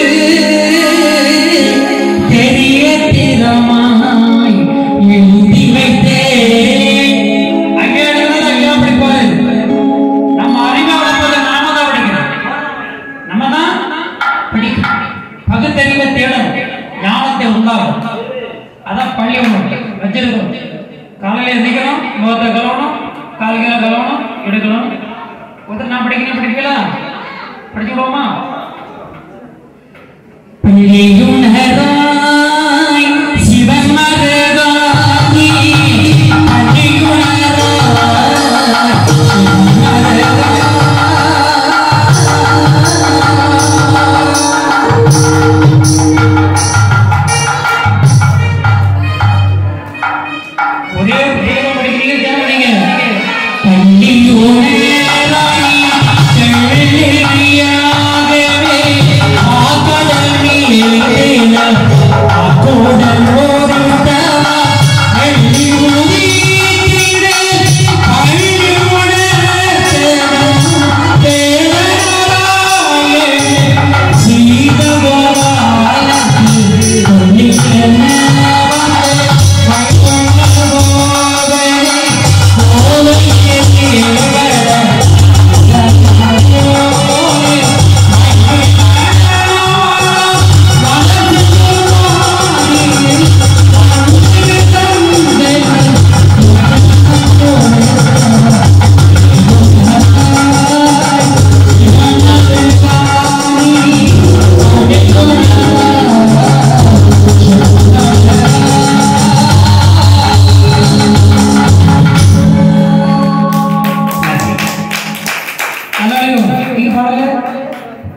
தெரிய திறமாய் எழுதி வைத்தேன் ஐயா எழுதுறது ஐயா படிப்பாரு நம்ம அறிவை வளர்ப்பதை நாம தான் படிக்கிறோம் நம்ம தான் படிக்கிறோம் பகுத்தறிவை தேடணும் ஞானத்தை உண்டாகும் அதான் பள்ளி ஒன்று வச்சிருக்கோம் காலையில எந்திரிக்கணும் முகத்தை கலவணும் காலையில கலவணும் எடுக்கணும் ஒருத்தர் நான் படிக்கிறேன் படிக்கல படிச்சு விடுவோமா பள்ளியுணராய் சிவன் மருகாயி பள்ளியுணராய்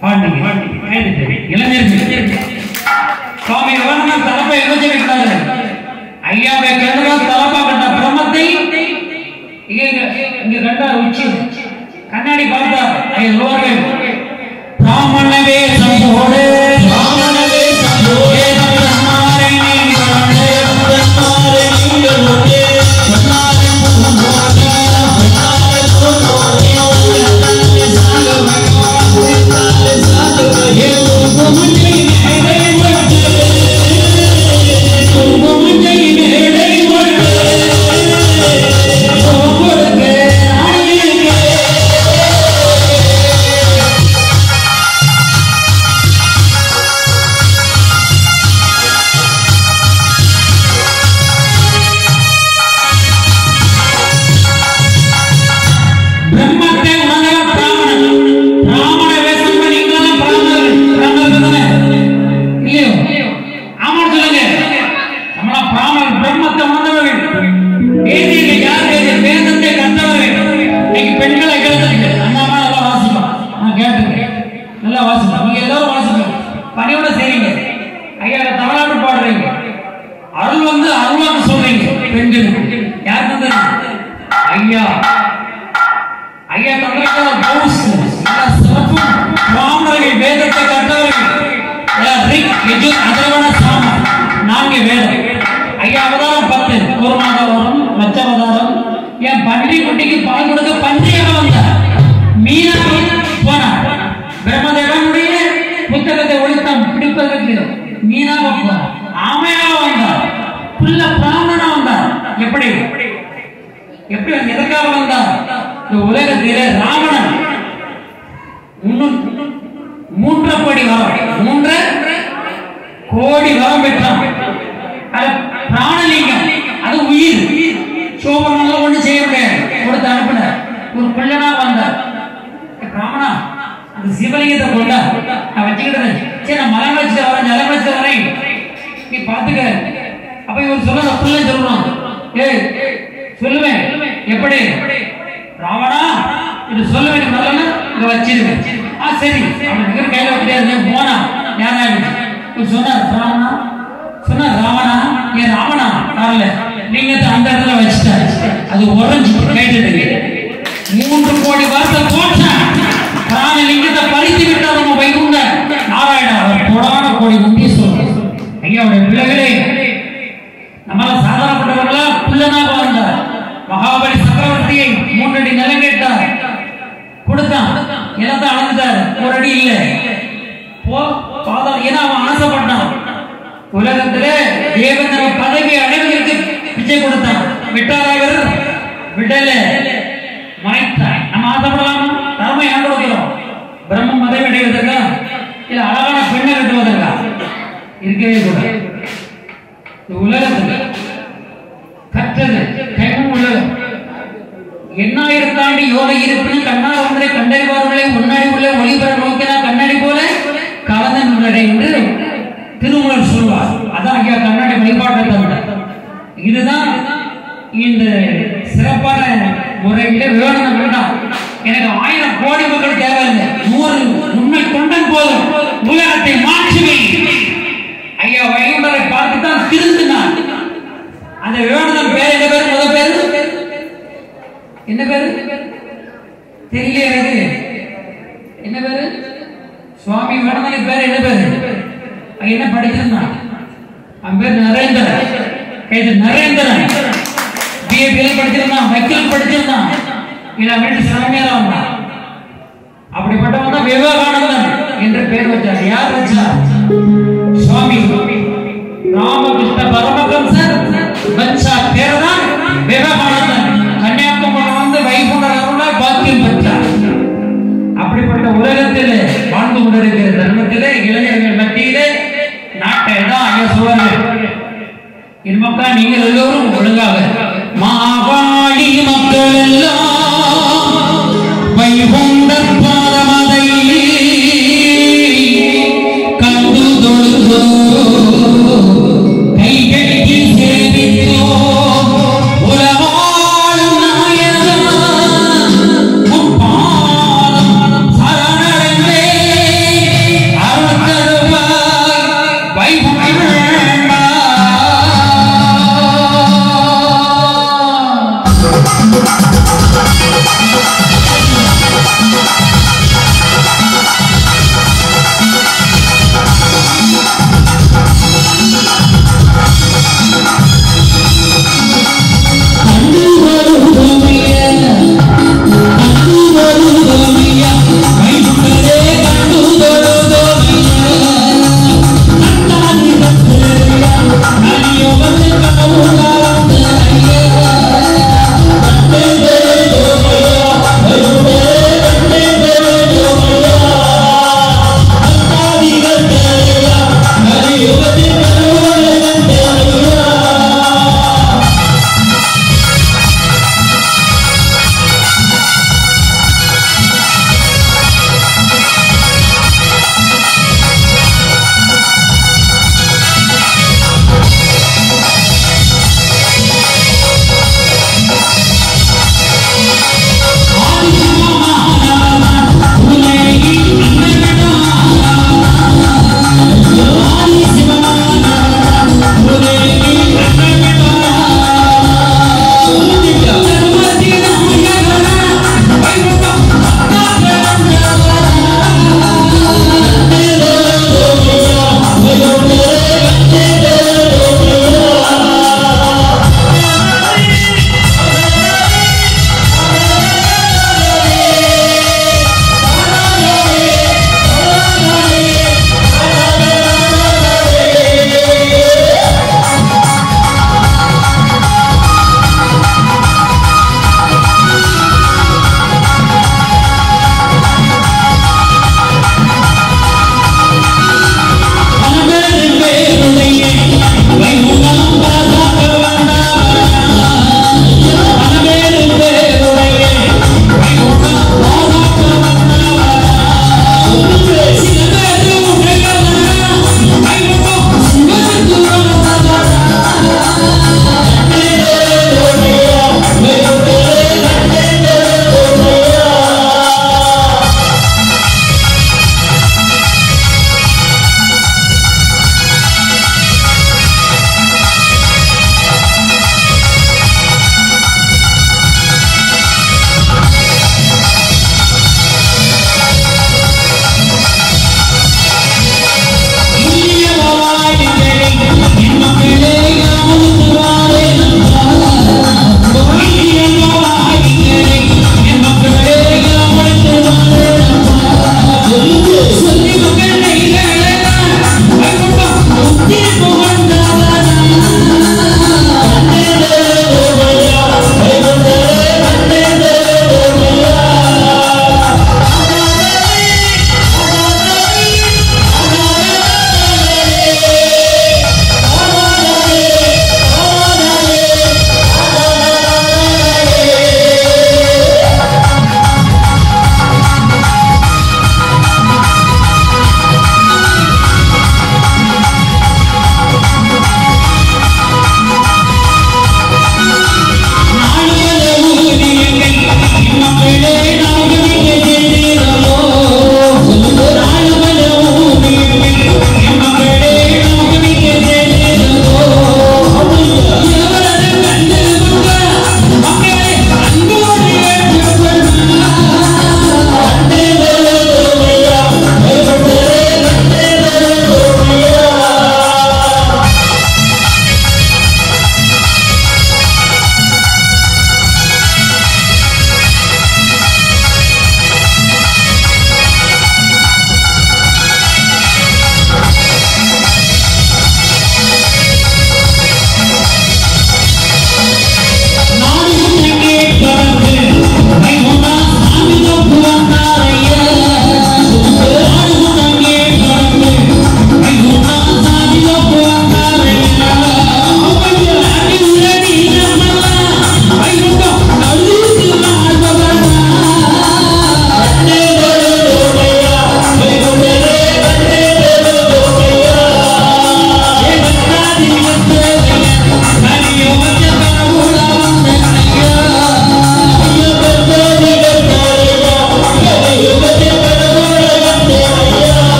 பாண்டிங்க கைது இளைஞர்கள் சுவாமி விவேகானந்தர் தலைப்பை எழுதி வைக்கிறாரு ஐயாவை கண்டா தலப்பா கண்ட பிரம்மத்தை இங்க இங்க கண்டா உச்சி கண்ணாடி பார்த்தா ஐயா சொல்வார்கள் பிராமணவே சம்போடு ராமனவே சம்போடு. வேதம் பிரம்மாரை நீ காணே. பிரம்மாரை நீங்கள் ஒன்றே. பொன்னாரை பொன்னோடே. பொன்னாரை பொன்னோடே. பொன்னாரை சாகுவையோ. பொன்னாரை சாகுவையோ. குங்குமத்தை மேடை ஒன்று. குங்குமத்தை மேடை ஒன்று. உங்களுக்கு அணியுங்க. பிரம்மத்தை உணர்ந்தவன் பிராமணன் பிராமண வேஷம் பண்ணி இங்கதான் பிராமணர்கள் பிராமணர்கள் தானே இல்லையோ ஆமாம் சொல்லுங்க நம்மளா பிராமணர் பிரம்மத்தை உணர்ந்தவர்கள் வேதியில யார் வேதிய வேதத்தை கற்றவர்கள் இன்னைக்கு பெண்களை கேட்டுருக்கு அண்ணாமா நல்லா வாசிப்பான் நான் கேட்டிருக்கேன் நல்லா வாசிப்பான் நீங்க எல்லாரும் வாசிப்போம் பணியோட செய்றீங்க ஐயா தமிழ்நாடு பாடுறீங்க அருள் வந்து அருள்வான்னு சொல்றீங்க பெண்களுக்கு யாருக்கு வந்து ஐயா ஐயா தந்திருக்கிற பவுஸ் எல்லா சிறப்பும் பிராமணர்கள் வேதத்தை கற்றவர்கள் எல்லா ரிக் யஜு அதர்வண சாம நான்கு வேதம் ஐயா அவதாரம் பத்து ஒரு மாதவரம் லட்ச அவதாரம் என் பன்றி குட்டிக்கு பால் கொடுக்க பன்றியாக வந்தார் மீனா போனார் பிரம்மதேவனுடைய புத்தகத்தை ஒழித்தான் பிடிப்பதற்கு மீனாக போனார் ஆமையாக வந்தார் புல்ல பிராமணனா வந்தார் எப்படி எப்படி வந்து எதற்காக வந்தார் இந்த உலகத்திலே ராவணன் முன்னூ- மூன்றரை கோடி வரம் மூன்று கோடி வரம் பெற்றான் அது பிராணலிங்கம் அது உயிர் சோபனால ஒண்ணு செய்ய முடியாது கொடுத்து அனுப்பின ஒரு பிள்ளனா வந்தார் ராமனா அந்த சிவலிங்கத்தை கொண்டா நான் வச்சுக்கிட்டது சரி நான் மலம் வச்சுட்டு வரேன் ஜலம் வச்சுட்டு வரேன் நீ பாத்துக்க அப்ப இவர் சொல்ல பிள்ளை சொல்றான் ஏய் சொல்லுவேன் எப்படி ராவணா இது சொல்லுவேன் நல்ல இங்க வச்சிருவேன் ஆ சரி அவன் நிகர கையில விட்டு போனா நேரம் ஆயிடுச்சு இவர் சொன்னார் ராவணா சொன்னார் ராவணா ஏன் ராவணா வரல நீங்க அந்த இடத்துல வச்சுட்டாரு அது உறைஞ்சு கேட்டுட்டு மூன்று கோடி வார்த்தை போட்டான் பிராண லிங்கத்தை பறித்து விட்டார் நம்ம வைகுண்ட நாராயணா அவர் கோடான கோடி முக்கிய சொல்றேன் ஐயாவுடைய பிள்ளைகளே நம்மள சாதாரணப்பட்டவர்களா புல்லனாக வந்தார் மகாபலி சக்கரவர்த்தியை மூன்றடி நிலம் கேட்டார் கொடுத்தான் நிலத்தை அளந்துட்டார் ஒரு அடி இல்ல போ பாதா ஏன்னா அவன் ஆசைப்பட்டான் உலகத்திலே தேவந்தர பதவி அடைவதற்கு பிச்சை கொடுத்தான் விட்டாரா இவர் விடல மறைத்தார் நம்ம ஆசைப்படலாமா தர்மம் ஏன் கொடுக்கிறோம் பிரம்ம பதவி அடைவதற்கா இல்ல அழகான பெண்ணை கட்டுவதற்கா இருக்கவே கூடாது இந்த உலகத்துல கற்றது கைமும் உலகம் எண்ணாயிரம் தாண்டி யோக இருப்பினும் கண்ணார் ஒன்றை கண்டறிவார்களே முன்னாடி உள்ள ஒளிபர நோக்கினா கண்ணாடி போல கலந்த நுண்ணடை என்று திருமூலர் சொல்வார் அதான் ஐயா கண்ணாடி வழிபாட்டை தவிர இதுதான் இந்த சிறப்பான முறையில விவரணம் வேண்டாம் எனக்கு ஆயிரம் கோடி மக்கள் தேவையில்லை நூறு உண்மை கொண்டன் போதும் உலகத்தை மாற்றுவேன் ஐயா வைகுண்டரை பார்த்து தான் திருந்தினார் அந்த விவேகானந்தன் பேர் என்ன பேர் முத பேர் என்ன பேரு தெரியல எனக்கு என்ன பேரு சுவாமி விவேகானந்தன் பேர் என்ன பேரு அவன் என்ன படிச்சிருந்தான் அவன் பேர் நரேந்திரன் இது நரேந்திரன் பிஏபிஎல் படிச்சிருந்தான் வக்கீல் படிச்சிருந்தான் இல்ல வீட்டு சாமியாரா வந்தான் அப்படிப்பட்டவன் தான் விவேகானந்தன் என்ற பெயர் வச்சார் யார் வச்சார் சுவாமி ராமகிருஷ்ண பரமஹம்சர் வச்சா பேர்தான் விவேகானந்தன் கன்னியாகுமரி வந்து வைகுண்டர் அருளாய் பாக்கியம் பெற்றார் அப்படிப்பட்ட உலகத்திலே வாழ்ந்து கொண்டிருக்கிற தர்மத்திலே இளைஞர்கள் மத்தியிலே நாட்டை தான் ஐயா சொல்வார்கள் இன்மக்கா நீங்கள் எல்லோரும் ஒழுங்காக மாவாடி மக்கள் எல்லாம் வைகுண்டர் பாதமதை கண்டு தொழுதோ கைகட்டி சேவித்தோ உலவாழும் நாயகா முப்பாதம் சரணடைந்தே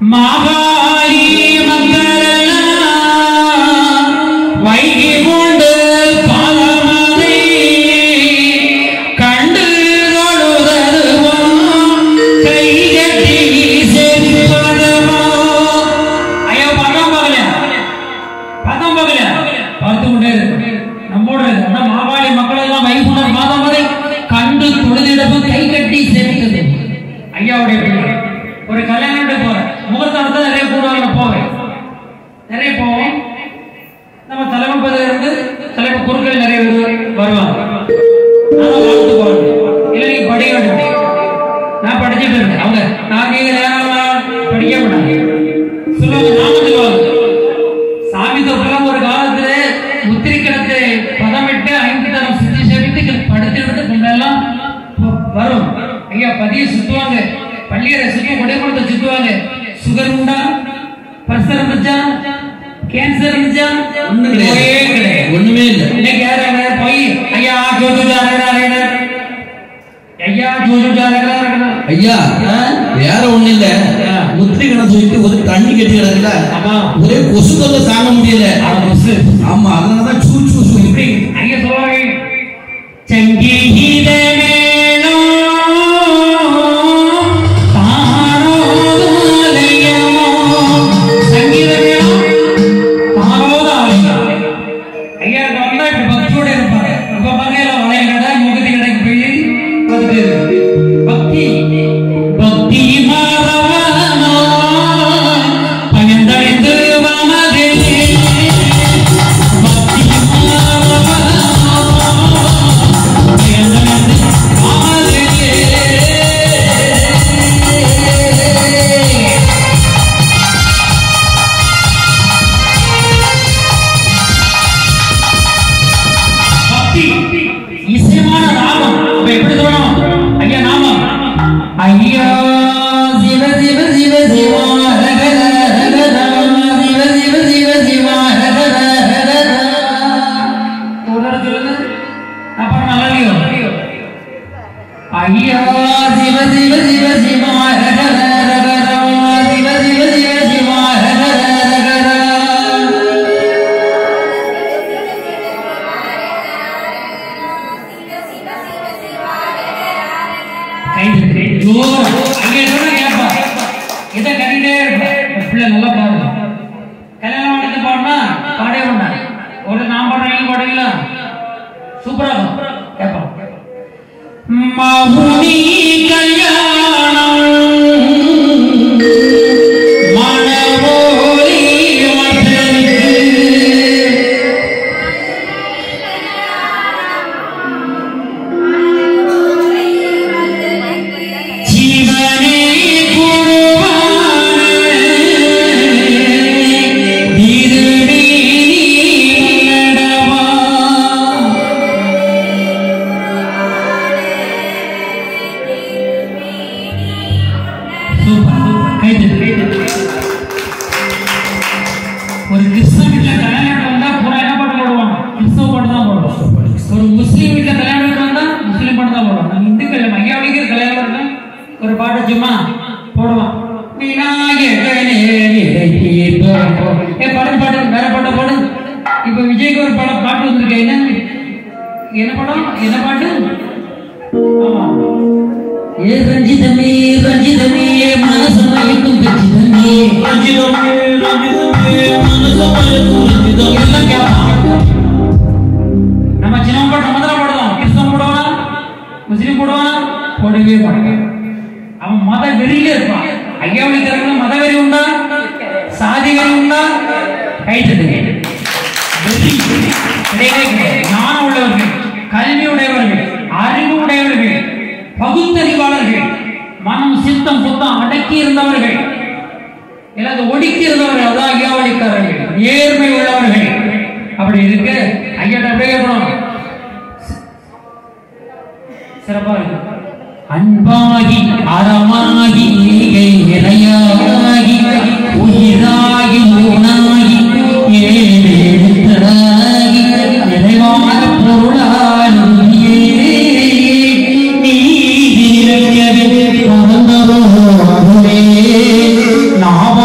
மாகாரி மக்களெல்லாம் வைகி கொண்டு பாலமதை கண்டு தொழுதருவோ கை கட்டி சேர்ப்பதுவோ ஐயோ பக்கம் பகலையா பக்கம் பகலையா பார்த்து கொண்டே இருக்கு நம்மோடு இருக்கு ஆனா மாவாளி மக்கள் எல்லாம் வைகுண்டர் மாதமதை கண்டு தொழுதிடப்பு கை கட்டி சேர்த்தது ஐயாவுடைய பிள்ளை ஒரு கல்யாணம் போறேன் முகூர்த்தம் தான் நிறைய கூடுவாங்க போவேன் நிறைய போவோம் நம்ம தலைமை பதவி இருந்து தலைமை குறுக்கள் நிறைய பேர் வருவாங்க ஆனா வாழ்த்து போவாங்க இல்லை நீங்க படிக்க வேண்டும் நான் படிச்சுட்டு இருக்கேன் அவங்க நான் நீங்க நேரம் படிக்க மாட்டாங்க சொல்லுவாங்க நாம சொல்லுவாங்க சாமி தொட்டெல்லாம் ஒரு காலத்துல முத்திரிக்கணத்தை பதமிட்டு ஐந்து தரம் சித்தி செவித்து படுத்துட்டு முன்னெல்லாம் வரும் ஐயா பதிய சுத்துவாங்க பள்ளியரை சுத்தி கொடைக்குளத்தை சுத்துவாங்க சுகர் உண்டா பிரஷர் இருந்துச்சா கேன்சர் இருந்துச்சா ஒண்ணும் கிடையாது. நோயே கிடையாது. ஒண்ணுமே இல்ல. இன்னைக்கு யார் யாரு போய் ஐயா ஜோஜு ஜாரகரா ஐயா ஜோஜு ஜாரகரா ஐயா வேற ஒண்ணு இல்ல ஆ. முத்திரை கணக்கு சொல்லிட்டு ஒரு தண்ணி கட்டி கிடக்குல ஆமா. ஒரே கொசு தொல்லை தாங்க முடியல ஆமா அதனாலதான் சூ சூ சூ இப்படி ஐயா சொல்லுவாங்க சங்கீத மேளம் தாரோதாலயமோ. சங்கீத மேளம் தாரோதாலயம். ஐயா இங்க வந்தா இப்படி பக்தியோட இருப்பாங்க. இப்ப பாருங்க, எல்லாம் வளையல் கடை, மூக்குத்தி கடைக்கு போய் பார்த்துட்டு இருக்கு. பக்தி பக்தி மாறவனோ பயந்தடைந்து வமதே இசைமான நாமம் அப்ப எப்படி சொல்லணும் ஐயா நாமம் ஐயா சிவ சிவ சிவ சிவா ஹர ஹர ஹர ராம சிவ சிவ சிவ சிவா ஹர ஹர ஹர ராம. ஒரு தடவை சொல்லுங்க அப்புறம் நல்லா இல்லையோ ஐயா சிவ சிவ சிவ சிவா ஹர ஹர ஹர ராம சிவ சிவ சிவ சிவா ஹர ஹர ஹர ராம. கை தட்டு. ஜோரா. அங்க சொன்னா கேட்பா. இதை கட்டிட்டே இருப்பா. இந்த பிள்ளை நல்லா பாடுது. கல்யாணம் பண்ணிட்டு பாடுனா பாடவே மாட்டான். ஒரு நான் பாடுறேன் நீங்க பாடுவீங்களா சூப்பரா பாடு. கேட்பா. மவுனி கல்யாணம் மணவோலி மகளுக்கு ஜீவனே குருவான திருடி நடவா சூப்பர் சூப்பர் கைது கைது ஒரு கிறிஸ்தவ வீட்டுல கல்யாணம் வந்தா பூரா என்ன பாட்டு போடுவாங்க கிறிஸ்தவ பாட்டு தான் போடுவாங்க ஒரு முஸ்லீம் வீட்டுல கல்யாணம் வந்தா முஸ்லீம் பாட்டு தான் போடுவாங்க நம்ம இந்துக்கள் மையாவளிக்கு கல்யாணம் இருந்தா ஒரு பாட்டு சும்மா போடுவான் விநாயகனே விடை தீர்ப்போம். ஏ பாடு பாடு வேற பாட்டு பாடு இப்ப விஜய்க்கு ஒரு படம் பாட்டு வந்திருக்கு என்ன என்ன படம் என்ன பாட்டு ஆமா ஏ ரஞ்சிதமே ரஞ்சிதமே மனசு மயக்கும் ரஞ்சிதமே ரஞ்சிதமே ரஞ்சிதமே மனசமயக்கும் ரஞ்சிதம் எல்லாம் கேட்பான் நம்ம சின்ன பாட்டு நம்ம தான் போடுவோம் கிறிஸ்தவம் போடுவானா முஸ்லீம் போடுவானா போடவே மாட்டாங்க அவன் மத வெறியில இருப்பான் ஐயாவளிக்கிறவங்க மத வெறி உண்டா சாதி வெறி உண்டா கை தட்டுங்க வெறி கிடையவே கிடையாது ஞானம் உள்ளவர்கள் கல்வி உடையவர்கள் அறிவு உடையவர்கள் பகுத்தறிவாளர்கள் மனம் சித்தம் சுத்தம் அடக்கி இருந்தவர்கள் எல்லாத்தையும் ஒடுக்கி இருந்தவர்கள் அதான் ஐயாவளிக்காரர்கள் நேர்மை உள்ளவர்கள் அப்படி இருக்கு ஐயாட்ட அப்படியே கேட்கணும் சிறப்பா இருக்கு அன்பாகி அறமாகி ஈகை இறையாகி உயிராகி ஊனாகி ஏழெழுத்தராகி நிறைவான பொருளாகியே நீதிரங்கவே பறந்ததோ அதுவே நாம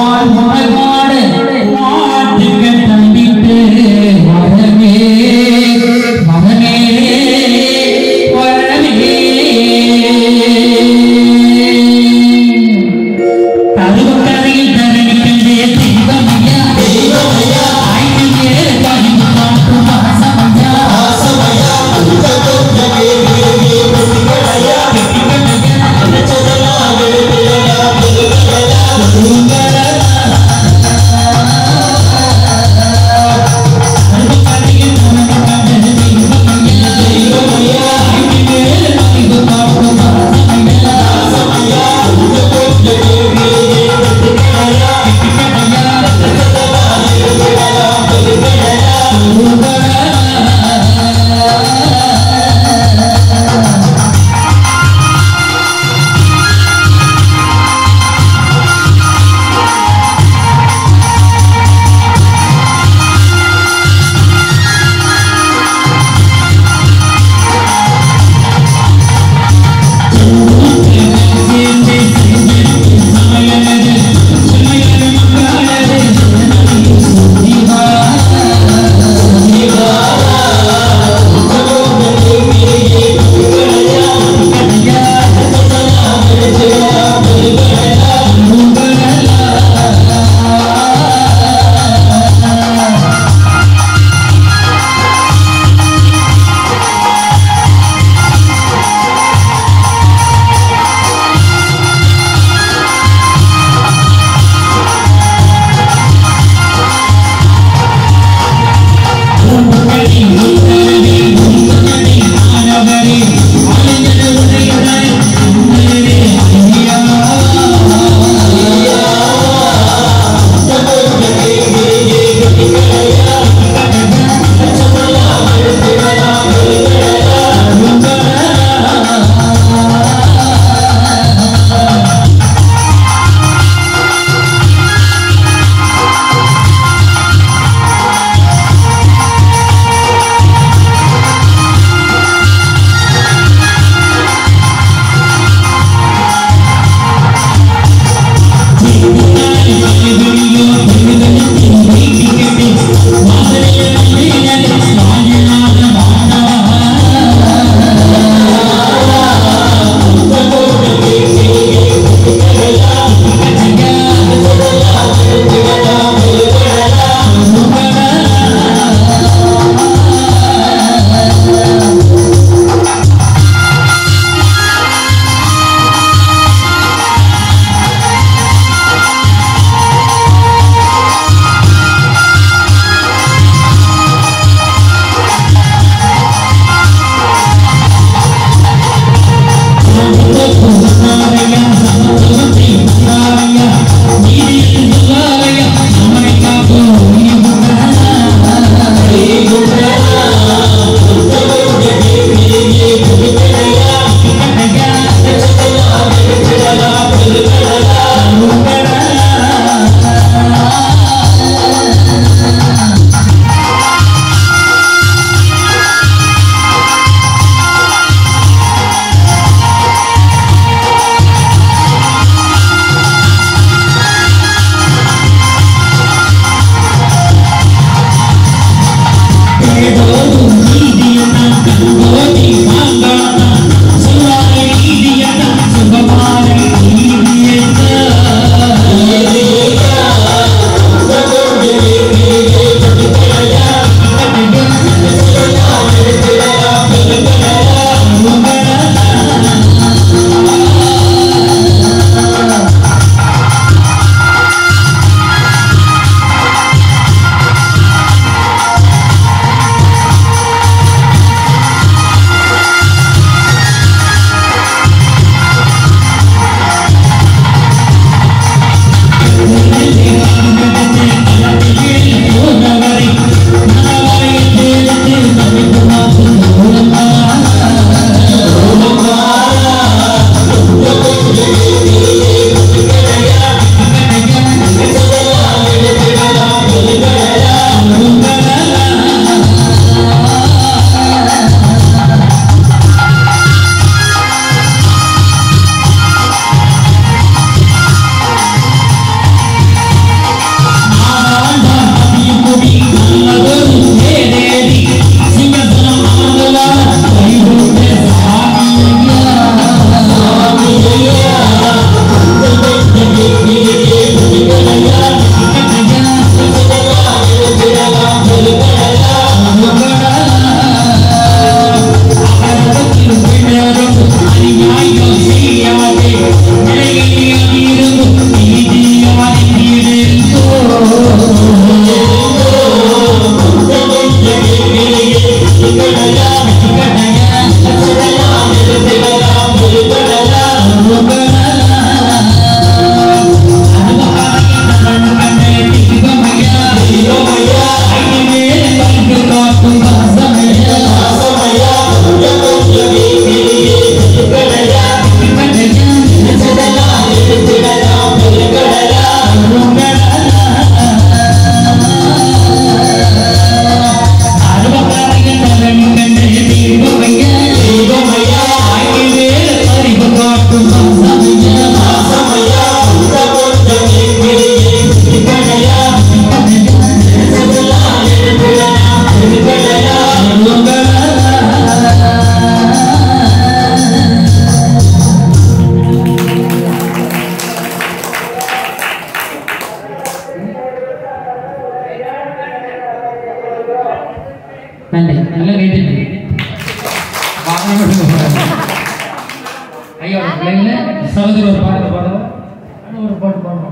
நல்ல கைதட்டி வாகனம் எடுக்க போறாங்க ஐயா ஒரு பிள்ளைங்கள சகோதரி ஒரு பாட்டு பாடுவோம் நானும் ஒரு பாட்டு பாடுறோம்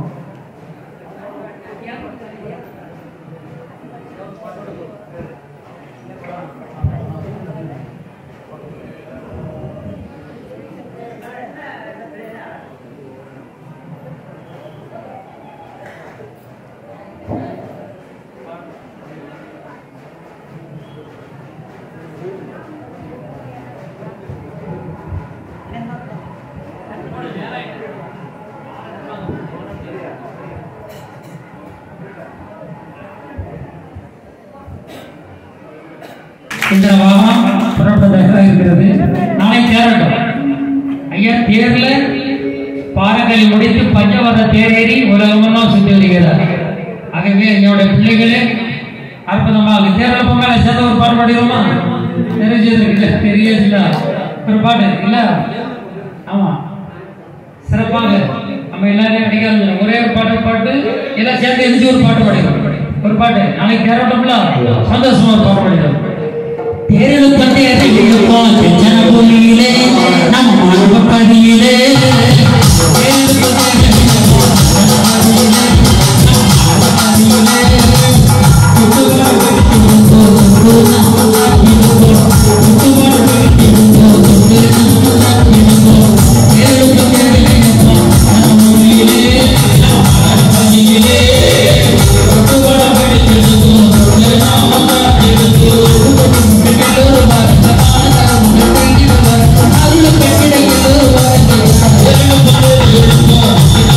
இந்த வாகனம் புறப்பட்டதாக இருக்கிறது நாளை தேரட்டும் ஐயா தேர்ல பாறைகளை முடித்து பஞ்சவத தேரேறி உலகமெல்லாம் சுற்றி வருகிறார் ஆகவே என்னுடைய பிள்ளைகளே அற்புதமாக தேர்தல் பொங்கலை சேர்ந்த ஒரு பாட்டு பாடிடுவோமா தெரிஞ்சது தெரியல ஒரு பாட்டு இல்ல ஆமா சிறப்பாக நம்ம எல்லாரையும் அடிக்காது ஒரே ஒரு பாட்டு பாட்டு எல்லாம் சேர்ந்து எழுதி ஒரு பாட்டு பாடிடுவோம் ஒரு பாட்டு நாளைக்கு தேரட்டோம்ல சந்தோஷமா ஒரு பாட்டு பாடிடுவோம் தேரலுக்கு தேரை இழுப்போம் செஞ்சன பூமியிலே நம்ம மாணவ பதியிலே தேரலுக்கு தேரை இழுப்போம் செஞ்சன பூமியிலே, நம்ம மாணவ பதியிலே. குட்டுவாடு வெடித்திருந்தோ, குட்டு நம்ம இருந்தோ. குட்டுவாடு வெடித்திருந்தோ, குட்டு நம்ம இருந்தோ. தேரலுக்கு தேரை இழுப்போம் செஞ்சன பூமியிலே, நம்ம மாணவ பதியிலே. குட்டுவாடு வெடித்திருந்தோ, குட்டு நம்ம இருந்தோ. அருள் பெற்றிட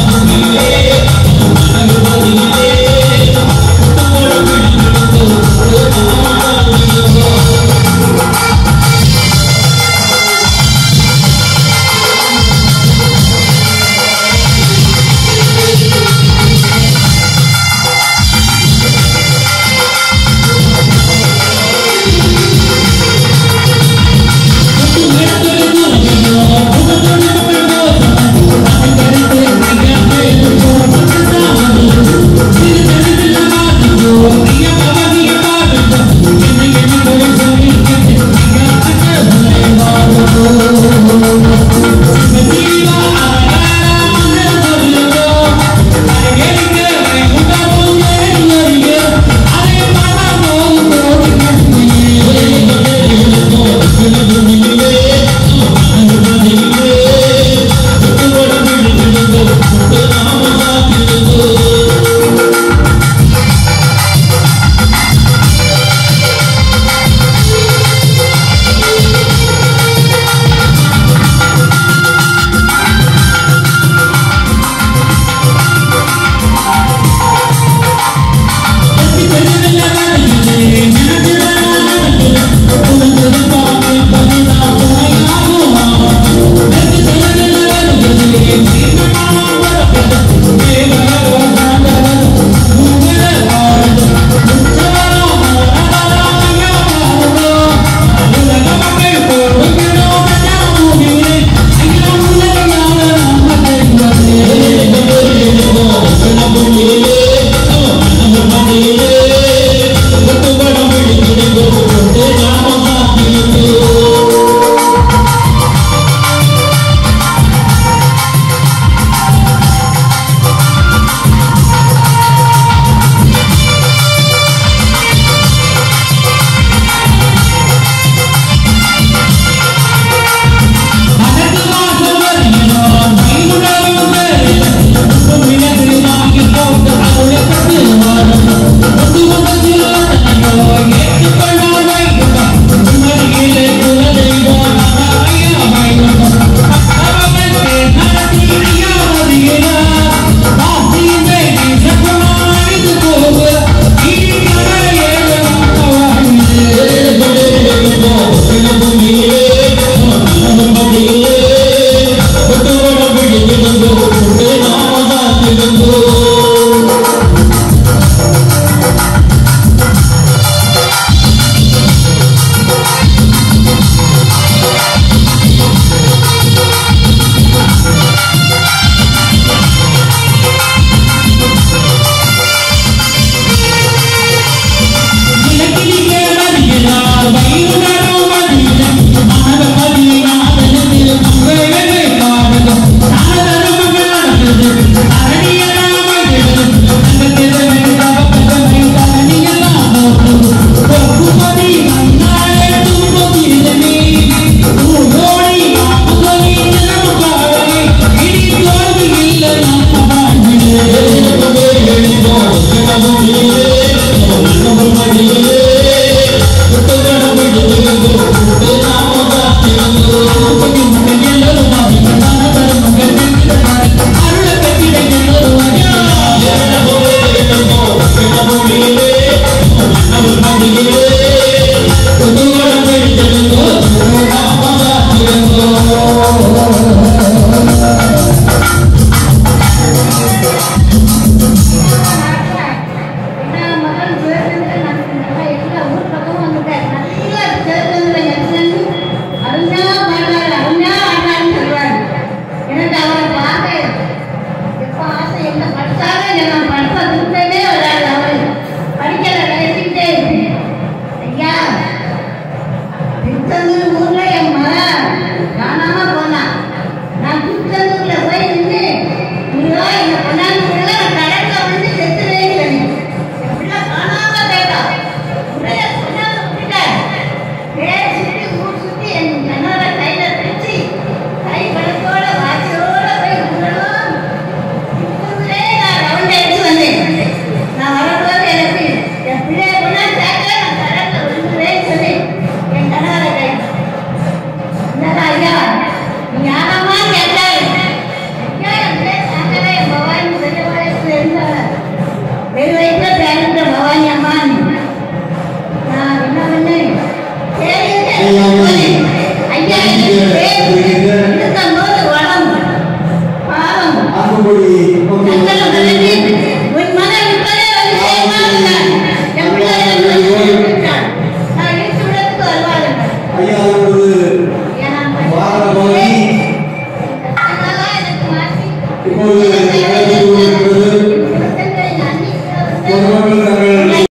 நோக்கி உன் மனம் இப்பதே வந்து சேர்வார்கள் எங்களை விட்டான் நான் இயேசு விடத்துக்கு வருவார்கள் ஐயா அவர்களது வாகன பகுதி இப்போது நடைபெற்று கொண்டிருக்கிறது பொதுமக்கள்